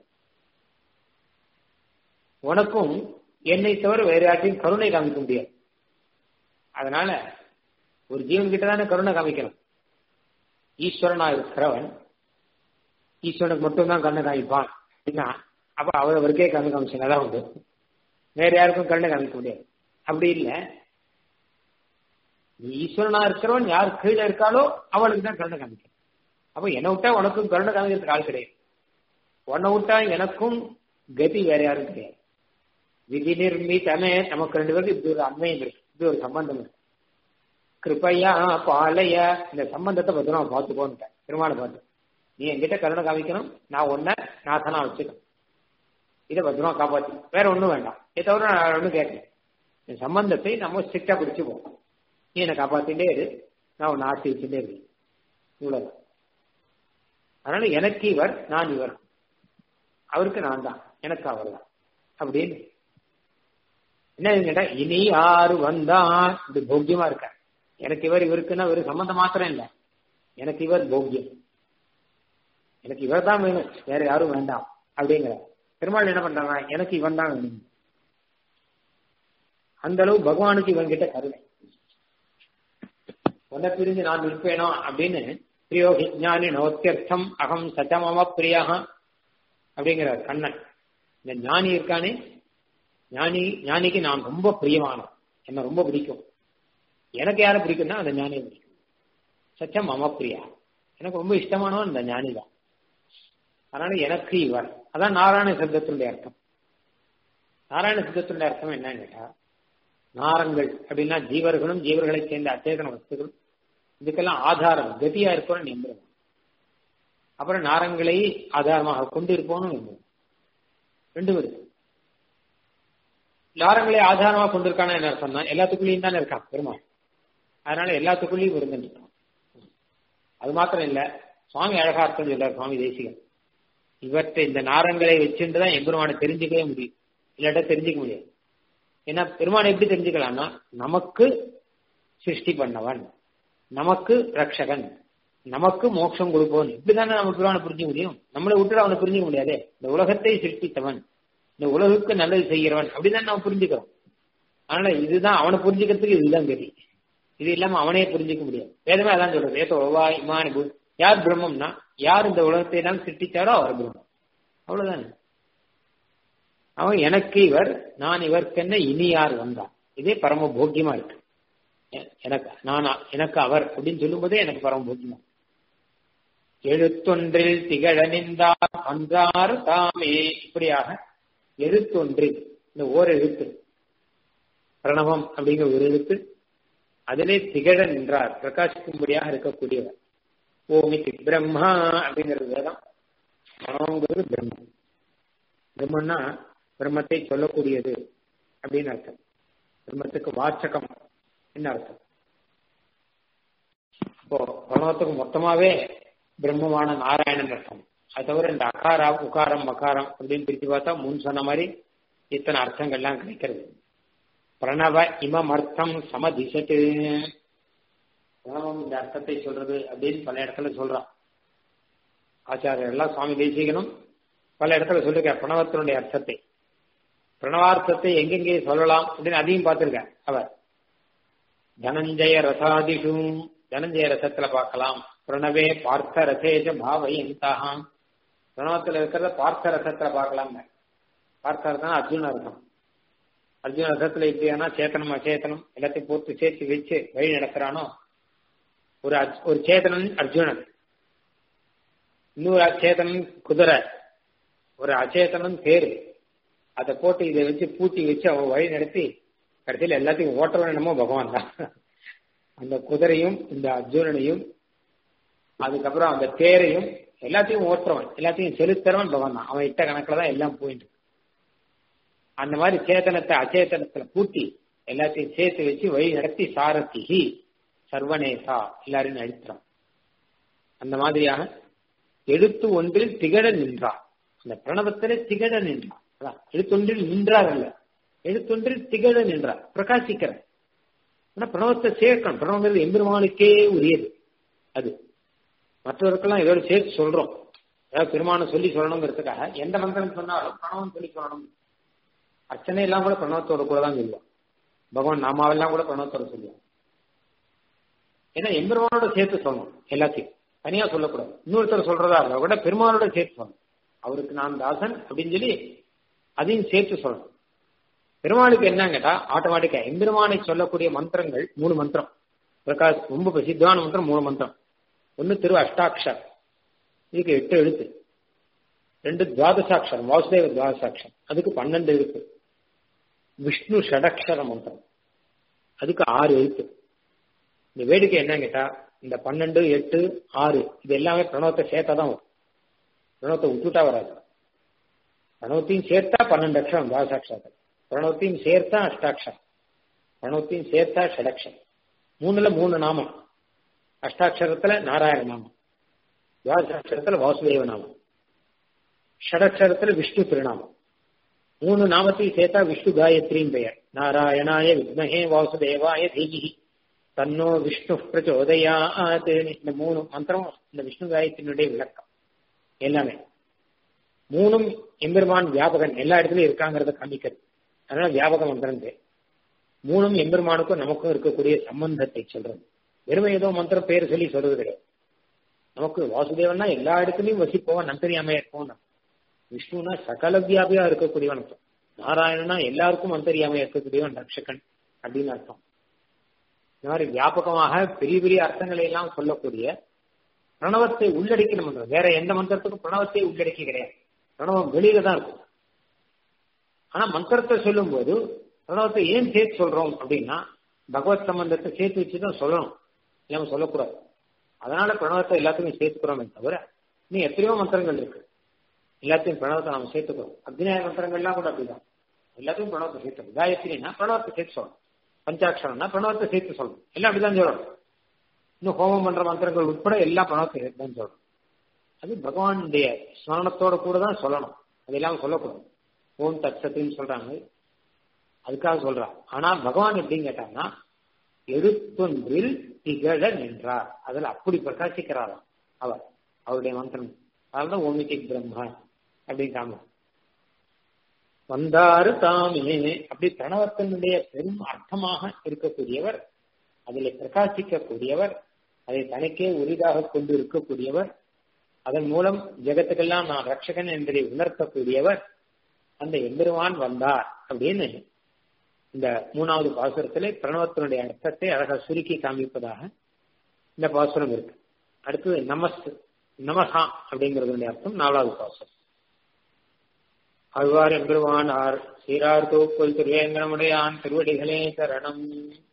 உனக்கும் என்னை தவிர வேற யார்ட்டையும் கருணை காமிக்க முடியாது அதனால ஒரு ஜீவன் கிட்ட தானே கருணை காமிக்கணும் ஈஸ்வரனா இருக்கிறவன் ஈஸ்வரனுக்கு மட்டும்தான் கண்ணை காமிப்பான் அப்ப அவர் அவருக்கே கண்ணு காமிச்சதான் உண்டு வேற யாருக்கும் கருணை காமிக்க முடியாது அப்படி இல்லை நீ ஈஸ்வரனா இருக்கிறவன் யார் கீழே இருக்காளோ அவளுக்கு தான் கருணை காமிக்கணும் அப்ப என்னை விட்டா உனக்கும் கருணை காமிக்கிறதுக்கு ஆள் கிடையாது உன்னை விட்டா எனக்கும் கதி வேற யாரும் கிடையாது விதி நிர்மிதமே நமக்கு ரெண்டு பேருக்கு இப்படி ஒரு அண்மையம் இருக்கு இப்படி ஒரு சம்பந்தம் இருக்கு கிருப்பையா பாலைய இந்த சம்பந்தத்தை பத்திரமா பார்த்துக்கோன்ட்டேன் பெருமாளை பார்த்து நீ என்கிட்ட கருணை காமிக்கணும் நான் ஒன்ன நாசனா வச்சுக்கணும் இதை பத்திரமா காப்பாத்தி வேற ஒன்றும் வேண்டாம் இதை தவிர நான் ஒன்றும் கேட்கல இந்த சம்பந்தத்தை நம்ம ஸ்ட்ரிக்டா பிடிச்சுப்போம் நீ என்னை காப்பாத்திட்டே இரு நான் உன்னை ஆசிரிச்சுட்டே இரு இவ்வளவுதான் அதனால எனக்கு இவர் நான் இவர் அவருக்கு நான் தான் எனக்கு அவர் தான் அப்படின்னு என்ன கேட்டா இனி யாரு வந்தான் இது போக்கியமா இருக்க எனக்கு இவர் இவருக்குன்னா இவரு சம்பந்தம் மாத்திரம் இல்ல எனக்கு இவர் போக்கியம் எனக்கு இவர் தான் வேணும் வேற யாரும் வேண்டாம் அப்படிங்கிற பெருமாள் என்ன பண்றாங்க எனக்கு இவன் தான் வேணும் அந்த அளவு பகவானுக்கு இவன் கிட்ட கருணை உன்னை பிரிஞ்சு நான் இருப்பேனோ அப்படின்னு பிரியோகி ஞானி நோத்தியர்த்தம் அகம் சச்சமம பிரியாக அப்படிங்கிறார் கண்ணன் இந்த ஞானி இருக்கானே ஞானி ஞானிக்கு நான் ரொம்ப பிரியமானவன் என்ன ரொம்ப பிடிக்கும் எனக்கு யாரை பிடிக்கும்னா அந்த ஞானியை பிடிக்கும் சச்சம் மம பிரியா எனக்கு ரொம்ப இஷ்டமானவன் இந்த ஞானி தான் அதனால எனக்கு இவர் அதான் நாராயண சித்தத்தினுடைய அர்த்தம் நாராயண சித்தத்தினுடைய அர்த்தம் என்னன்னு கேட்டா நாரங்கள் அப்படின்னா ஜீவர்களும் ஜீவர்களை சேர்ந்த அச்சேதன வஸ்துகள் இதுக்கெல்லாம் ஆதாரம் கதியா இருக்கணும் நம்புறோம் அப்புறம் நாரங்களை ஆதாரமாக கொண்டு இருப்போம்னு நம்புறோம் ரெண்டு இருக்கு நாரங்களை ஆதாரமாக கொண்டிருக்கான என்ன அர்த்தம்னா எல்லாத்துக்குள்ளேயும் தானே இருக்கான் பெருமாள் அதனால எல்லாத்துக்குள்ளேயும் இருந்துட்டான் அது மாத்திரம் இல்ல சுவாமி அழகா அர்த்தம் சொல்றார் சுவாமி தேசிகன் இவற்றை இந்த நாரங்களை வச்சுட்டு தான் எம்பெருமானை தெரிஞ்சுக்கவே முடியும் இல்லாட்ட தெரிஞ்சுக்க முடியாது ஏன்னா பெருமானை எப்படி தெரிஞ்சுக்கலாம்னா நமக்கு சிருஷ்டி பண்ணவன் நமக்கு ரக்ஷகன் நமக்கு மோட்சம் கொடுப்பவன் இப்படிதானே நம்ம பெருமானை புரிஞ்சுக்க முடியும் நம்மளை விட்டு அவனை புரிஞ்சுக்க முடியாதே இந்த உலகத்தை சிருஷ்டித்தவன் இந்த உலகுக்கு நல்லது செய்கிறவன் அப்படிதான் நம்ம புரிஞ்சுக்கிறோம் அதனால இதுதான் அவனை புரிஞ்சுக்கிறதுக்கு இதுதான் கதி இது இல்லாம அவனே புரிஞ்சுக்க முடியாது வேதமே அதான் சொல்றது ஏதோ ஓவா இமானி பூ யார் பிரம்மம்னா யார் இந்த உலகத்தை தான் சிருஷ்டிச்சாரோ அவர் பிரம்மம் அவ்வளவுதானே அவன் எனக்கு இவர் நான் இவர்க்கென்ன இனி யார் வந்தான் இதே பரம போக்கியமா இருக்கு எனக்கு நான் எனக்கு அவர் அப்படின்னு சொல்லும் போதே எனக்கு பரம போக்கியமா எழுத்தொன்றில் திகழ நின்றார் அன்றார் தாமே இப்படியாக எழுத்தொன்றில் இந்த ஓர் எழுத்து பிரணவம் அப்படிங்கிற ஒரு எழுத்து அதிலே திகழ நின்றார் பிரகாசிக்கும்படியாக இருக்கக்கூடியவர் ஓமிதி பிரம்மா அப்படிங்கிறது வேதம் பிரணவங்கிறது பிரம்மம் பிரம்மன்னா பிரம்மத்தை சொல்லக்கூடியது அப்படின்னு அர்த்தம் பிரம்மத்துக்கு வாச்சகம் என்ன அர்த்தம் இப்போ பிரணவத்துக்கு மொத்தமாவே பிரம்மமான நாராயணன் அர்த்தம் அது தவிர இந்த அகாரா உகாரம் மகாரம் அப்படின்னு பிரித்து பார்த்தா முன் சொன்ன மாதிரி இத்தனை அர்த்தங்கள்லாம் கிடைக்கிறது பிரணவ இமம் அர்த்தம் சமதிசட்டு பிரணவம் இந்த அர்த்தத்தை சொல்றது அப்படின்னு பல இடத்துல சொல்றான் ஆச்சாரியர் எல்லாம் சுவாமி தேசிகனும் பல இடத்துல சொல்லிருக்க பிரணவத்தினுடைய அர்த்தத்தை பிரணவார்த்தத்தை எங்கெங்கே சொல்லலாம் அப்படின்னு அதையும் பார்த்திருக்க அவர் தனஞ்சய ரசாதிஷு தனஞ்சய ரசத்துல பார்க்கலாம் பிரணவே பார்த்த ரசேஜ பாவயந்தாம் பிரணவத்துல இருக்கிறத பார்த்த ரசத்துல பார்க்கலாம் பார்த்த ரசம் அர்ஜுன ரசம் அர்ஜுன ரசத்துல எப்படியானா சேத்தனம் அச்சேதனம் எல்லாத்தையும் போட்டு சேர்த்து வச்சு வழி நடக்கிறானோ ஒரு ஒரு சேதனன் அர்ஜுனன் இன்னொரு அச்சேதனன் குதிரை ஒரு அச்சேதனன் தேர் அதை போட்டு இதை வச்சு பூட்டி வச்சு அவன் வழி நடத்தி கடைசியில் எல்லாத்தையும் ஓட்டுறவன் என்னமோ பகவான் தான் அந்த குதிரையும் இந்த அர்ஜுனனையும் அதுக்கப்புறம் அந்த தேரையும் எல்லாத்தையும் ஓட்டுறவன் எல்லாத்தையும் செலுத்துறவன் பகவான் தான் அவன் இட்ட கணக்குல தான் எல்லாம் போயிட்டு அந்த மாதிரி சேத்தனத்தை அச்சேதனத்துல பூட்டி எல்லாத்தையும் சேர்த்து வச்சு வழி நடத்தி சாரதிகி சர்வனேசா எல்லாரையும் அழித்தான் அந்த மாதிரியாக எழுத்து ஒன்றில் திகழ நின்றார் அந்த பிரணவத்திலே திகழ நின்றார் அதான் எழுத்தொன்றில் நின்றார் அல்ல எழுத்தொன்றில் திகழ நின்றார் பிரகாசிக்கிறார் ஆனா பிரணவத்தை சேர்க்கணும் பிரணவங்கிறது எம்பெருமானுக்கே உரியது அது மற்றவருக்கெல்லாம் இதோட சேர்த்து சொல்றோம் ஏதாவது பெருமான சொல்லி சொல்லணுங்கிறதுக்காக எந்த மந்திரம் சொன்னாலும் பிரணவம் சொல்லி சொல்லணும் அர்ச்சனை எல்லாம் கூட பிரணவத்தோட கூட தான் சொல்லுவோம் பகவான் நாமாவெல்லாம் கூட பிரணவத்தோட சொல்லுவோம் ஏன்னா எம்பெருமானோட சேர்த்து சொல்லணும் எல்லாத்தையும் தனியா சொல்லக்கூடாது இன்னொருத்தர் சொல்றதா இருந்தா கூட பெருமானோட சேர்த்து சொல்லணும் அவருக்கு நான் தாசன் அப்படின்னு சொல்லி அதையும் சேர்த்து சொல்லணும் பெருமாளுக்கு என்னன்னு கேட்டா ஆட்டோமேட்டிக்கா எம்பெருமானை சொல்லக்கூடிய மந்திரங்கள் மூணு மந்திரம் பிரகாஷ் ரொம்ப பிரசித்தமான மந்திரம் மூணு மந்திரம் ஒன்னு திரு அஷ்டாட்சர் இதுக்கு எட்டு எழுத்து ரெண்டு துவாதசாட்சரம் வாசுதேவ துவாதசாட்சரம் அதுக்கு பன்னெண்டு எழுத்து விஷ்ணு ஷடக்ஷர மந்திரம் அதுக்கு ஆறு எழுத்து இந்த வேடிக்கை என்னன்னு கேட்டா இந்த பன்னெண்டு எட்டு ஆறு இது எல்லாமே பிரணவத்தை சேர்த்தா தான் வரும் பிரணவத்தை விட்டுட்டா வராது பிரணவத்தையும் சேர்த்தா பன்னெண்டு அக்ஷரம் துவாதசாட்சரம் பிரணவத்தையும் சேர்த்தா அஷ்டாட்சரம் பிரணவத்தையும் சேர்த்தா ஷடக்ஷரம் மூணுல மூணு நாமம் அஷ்டாட்சரத்துல நாராயண நாமம் துவாதசாட்சரத்துல வாசுதேவ நாமம் ஷடக்ஷரத்துல விஷ்ணு திருநாமம் மூணு நாமத்தையும் சேர்த்தா விஷ்ணு காயத்ரின்னு பெயர் நாராயணாய வித்மஹே வாசுதேவாய தீஜி தன்னோ விஷ்ணு பிரச்சோதயாத் இந்த மூணு மந்திரம் இந்த விஷ்ணு காயத்தினுடைய விளக்கம் எல்லாமே மூணும் எம்பெருமான் வியாபகன் எல்லா இடத்துலயும் இருக்காங்கிறத காமிக்கிறது அதனால வியாபக மந்திரம் பேர் மூணும் எம்பெருமானுக்கும் நமக்கும் இருக்கக்கூடிய சம்பந்தத்தை சொல்றது வெறுமை ஏதோ மந்திரம் பேர் சொல்லி சொல்றது கிடையாது நமக்கு வாசுதேவன்னா எல்லா இடத்துலயும் வசிப்போவன் நந்தரியாமையா இருப்போம் விஷ்ணுனா சகல வியாபியா இருக்கக்கூடியவன் அர்த்தம் நாராயணனா எல்லாருக்கும் அந்தரியாமையா இருக்கக்கூடியவன் ரட்சகன் அப்படின்னு அர்த்தம் இந்த மாதிரி வியாபகமாக பெரிய பெரிய அர்த்தங்களை எல்லாம் சொல்லக்கூடிய பிரணவத்தை உள்ளடக்கின மந்திரம் வேற எந்த மந்திரத்துக்கும் பிரணவத்தை உள்ளடக்கி கிடையாது பிரணவம் வெளியில தான் இருக்கும் ஆனா மந்திரத்தை சொல்லும் போது பிரணவத்தை ஏன் சேர்த்து சொல்றோம் அப்படின்னா பகவத் சம்பந்தத்தை சேர்த்து வச்சுதான் சொல்லணும் இல்லாம சொல்லக்கூடாது அதனால பிரணவத்தை எல்லாத்தையும் சேர்த்துக்கிறோமே தவிர இன்னும் எத்தனையோ மந்திரங்கள் இருக்கு எல்லாத்தையும் பிரணவத்தை நம்ம சேர்த்துக்கிறோம் அக்னியாய மந்திரங்கள்லாம் கூட அப்படிதான் எல்லாத்தையும் பிரணவத்தை சேர்த்துக்கணும் காயத்ரினா பிரணவத்தை சேர்த்து சொல்லணும் பஞ்சாட்சரம்னா பிரணவத்தை சேர்த்து சொல்லணும் எல்லாம் அப்படிதான் சொல்லணும் இன்னும் ஹோமம் பண்ற மந்திரங்கள் உட்பட எல்லா பிரணவத்தை சேர்த்து தான் சொல்லணும் அது பகவானுடைய ஸ்மரணத்தோட கூட தான் சொல்லணும் அது இல்லாம சொல்லக்கூடாது ஓம் தட்சத்தின்னு சொல்றாங்க அதுக்காக சொல்றான் ஆனா பகவான் எப்படின்னு கேட்டாங்கன்னா எழுத்தொன்றில் திகழ நின்றார் அதுல அப்படி பிரகாசிக்கிறாராம் அவர் அவருடைய மந்திரம் அதனால்தான் ஓமிக்கு பிரம்மா அப்படின்னு காம வந்தாரு தாமே அப்படி பிரணவத்தினுடைய பெரும் அர்த்தமாக இருக்கக்கூடியவர் அதில் பிரகாசிக்கக்கூடியவர் அதை தனக்கே உரிதாக கொண்டு இருக்கக்கூடியவர் அதன் மூலம் ஜெகத்துக்கெல்லாம் நான் ரட்சகன் என்பதை உணர்த்தக்கூடியவர் அந்த எம்பெருமான் வந்தார் அப்படின்னு இந்த மூணாவது பாசுரத்திலே பிரணவத்தினுடைய அர்த்தத்தை அழகா சுருக்கி காமிப்பதாக இந்த பாசுரம் இருக்கு அடுத்தது நமஸ் நமகா அப்படிங்கறதுடைய அர்த்தம் நாலாவது பாசுரம் அழ்வார் எம்பெருமானார் சீரார் தோப்புல் திருவேங்கடமுடையான் திருவடிகளே சரணம்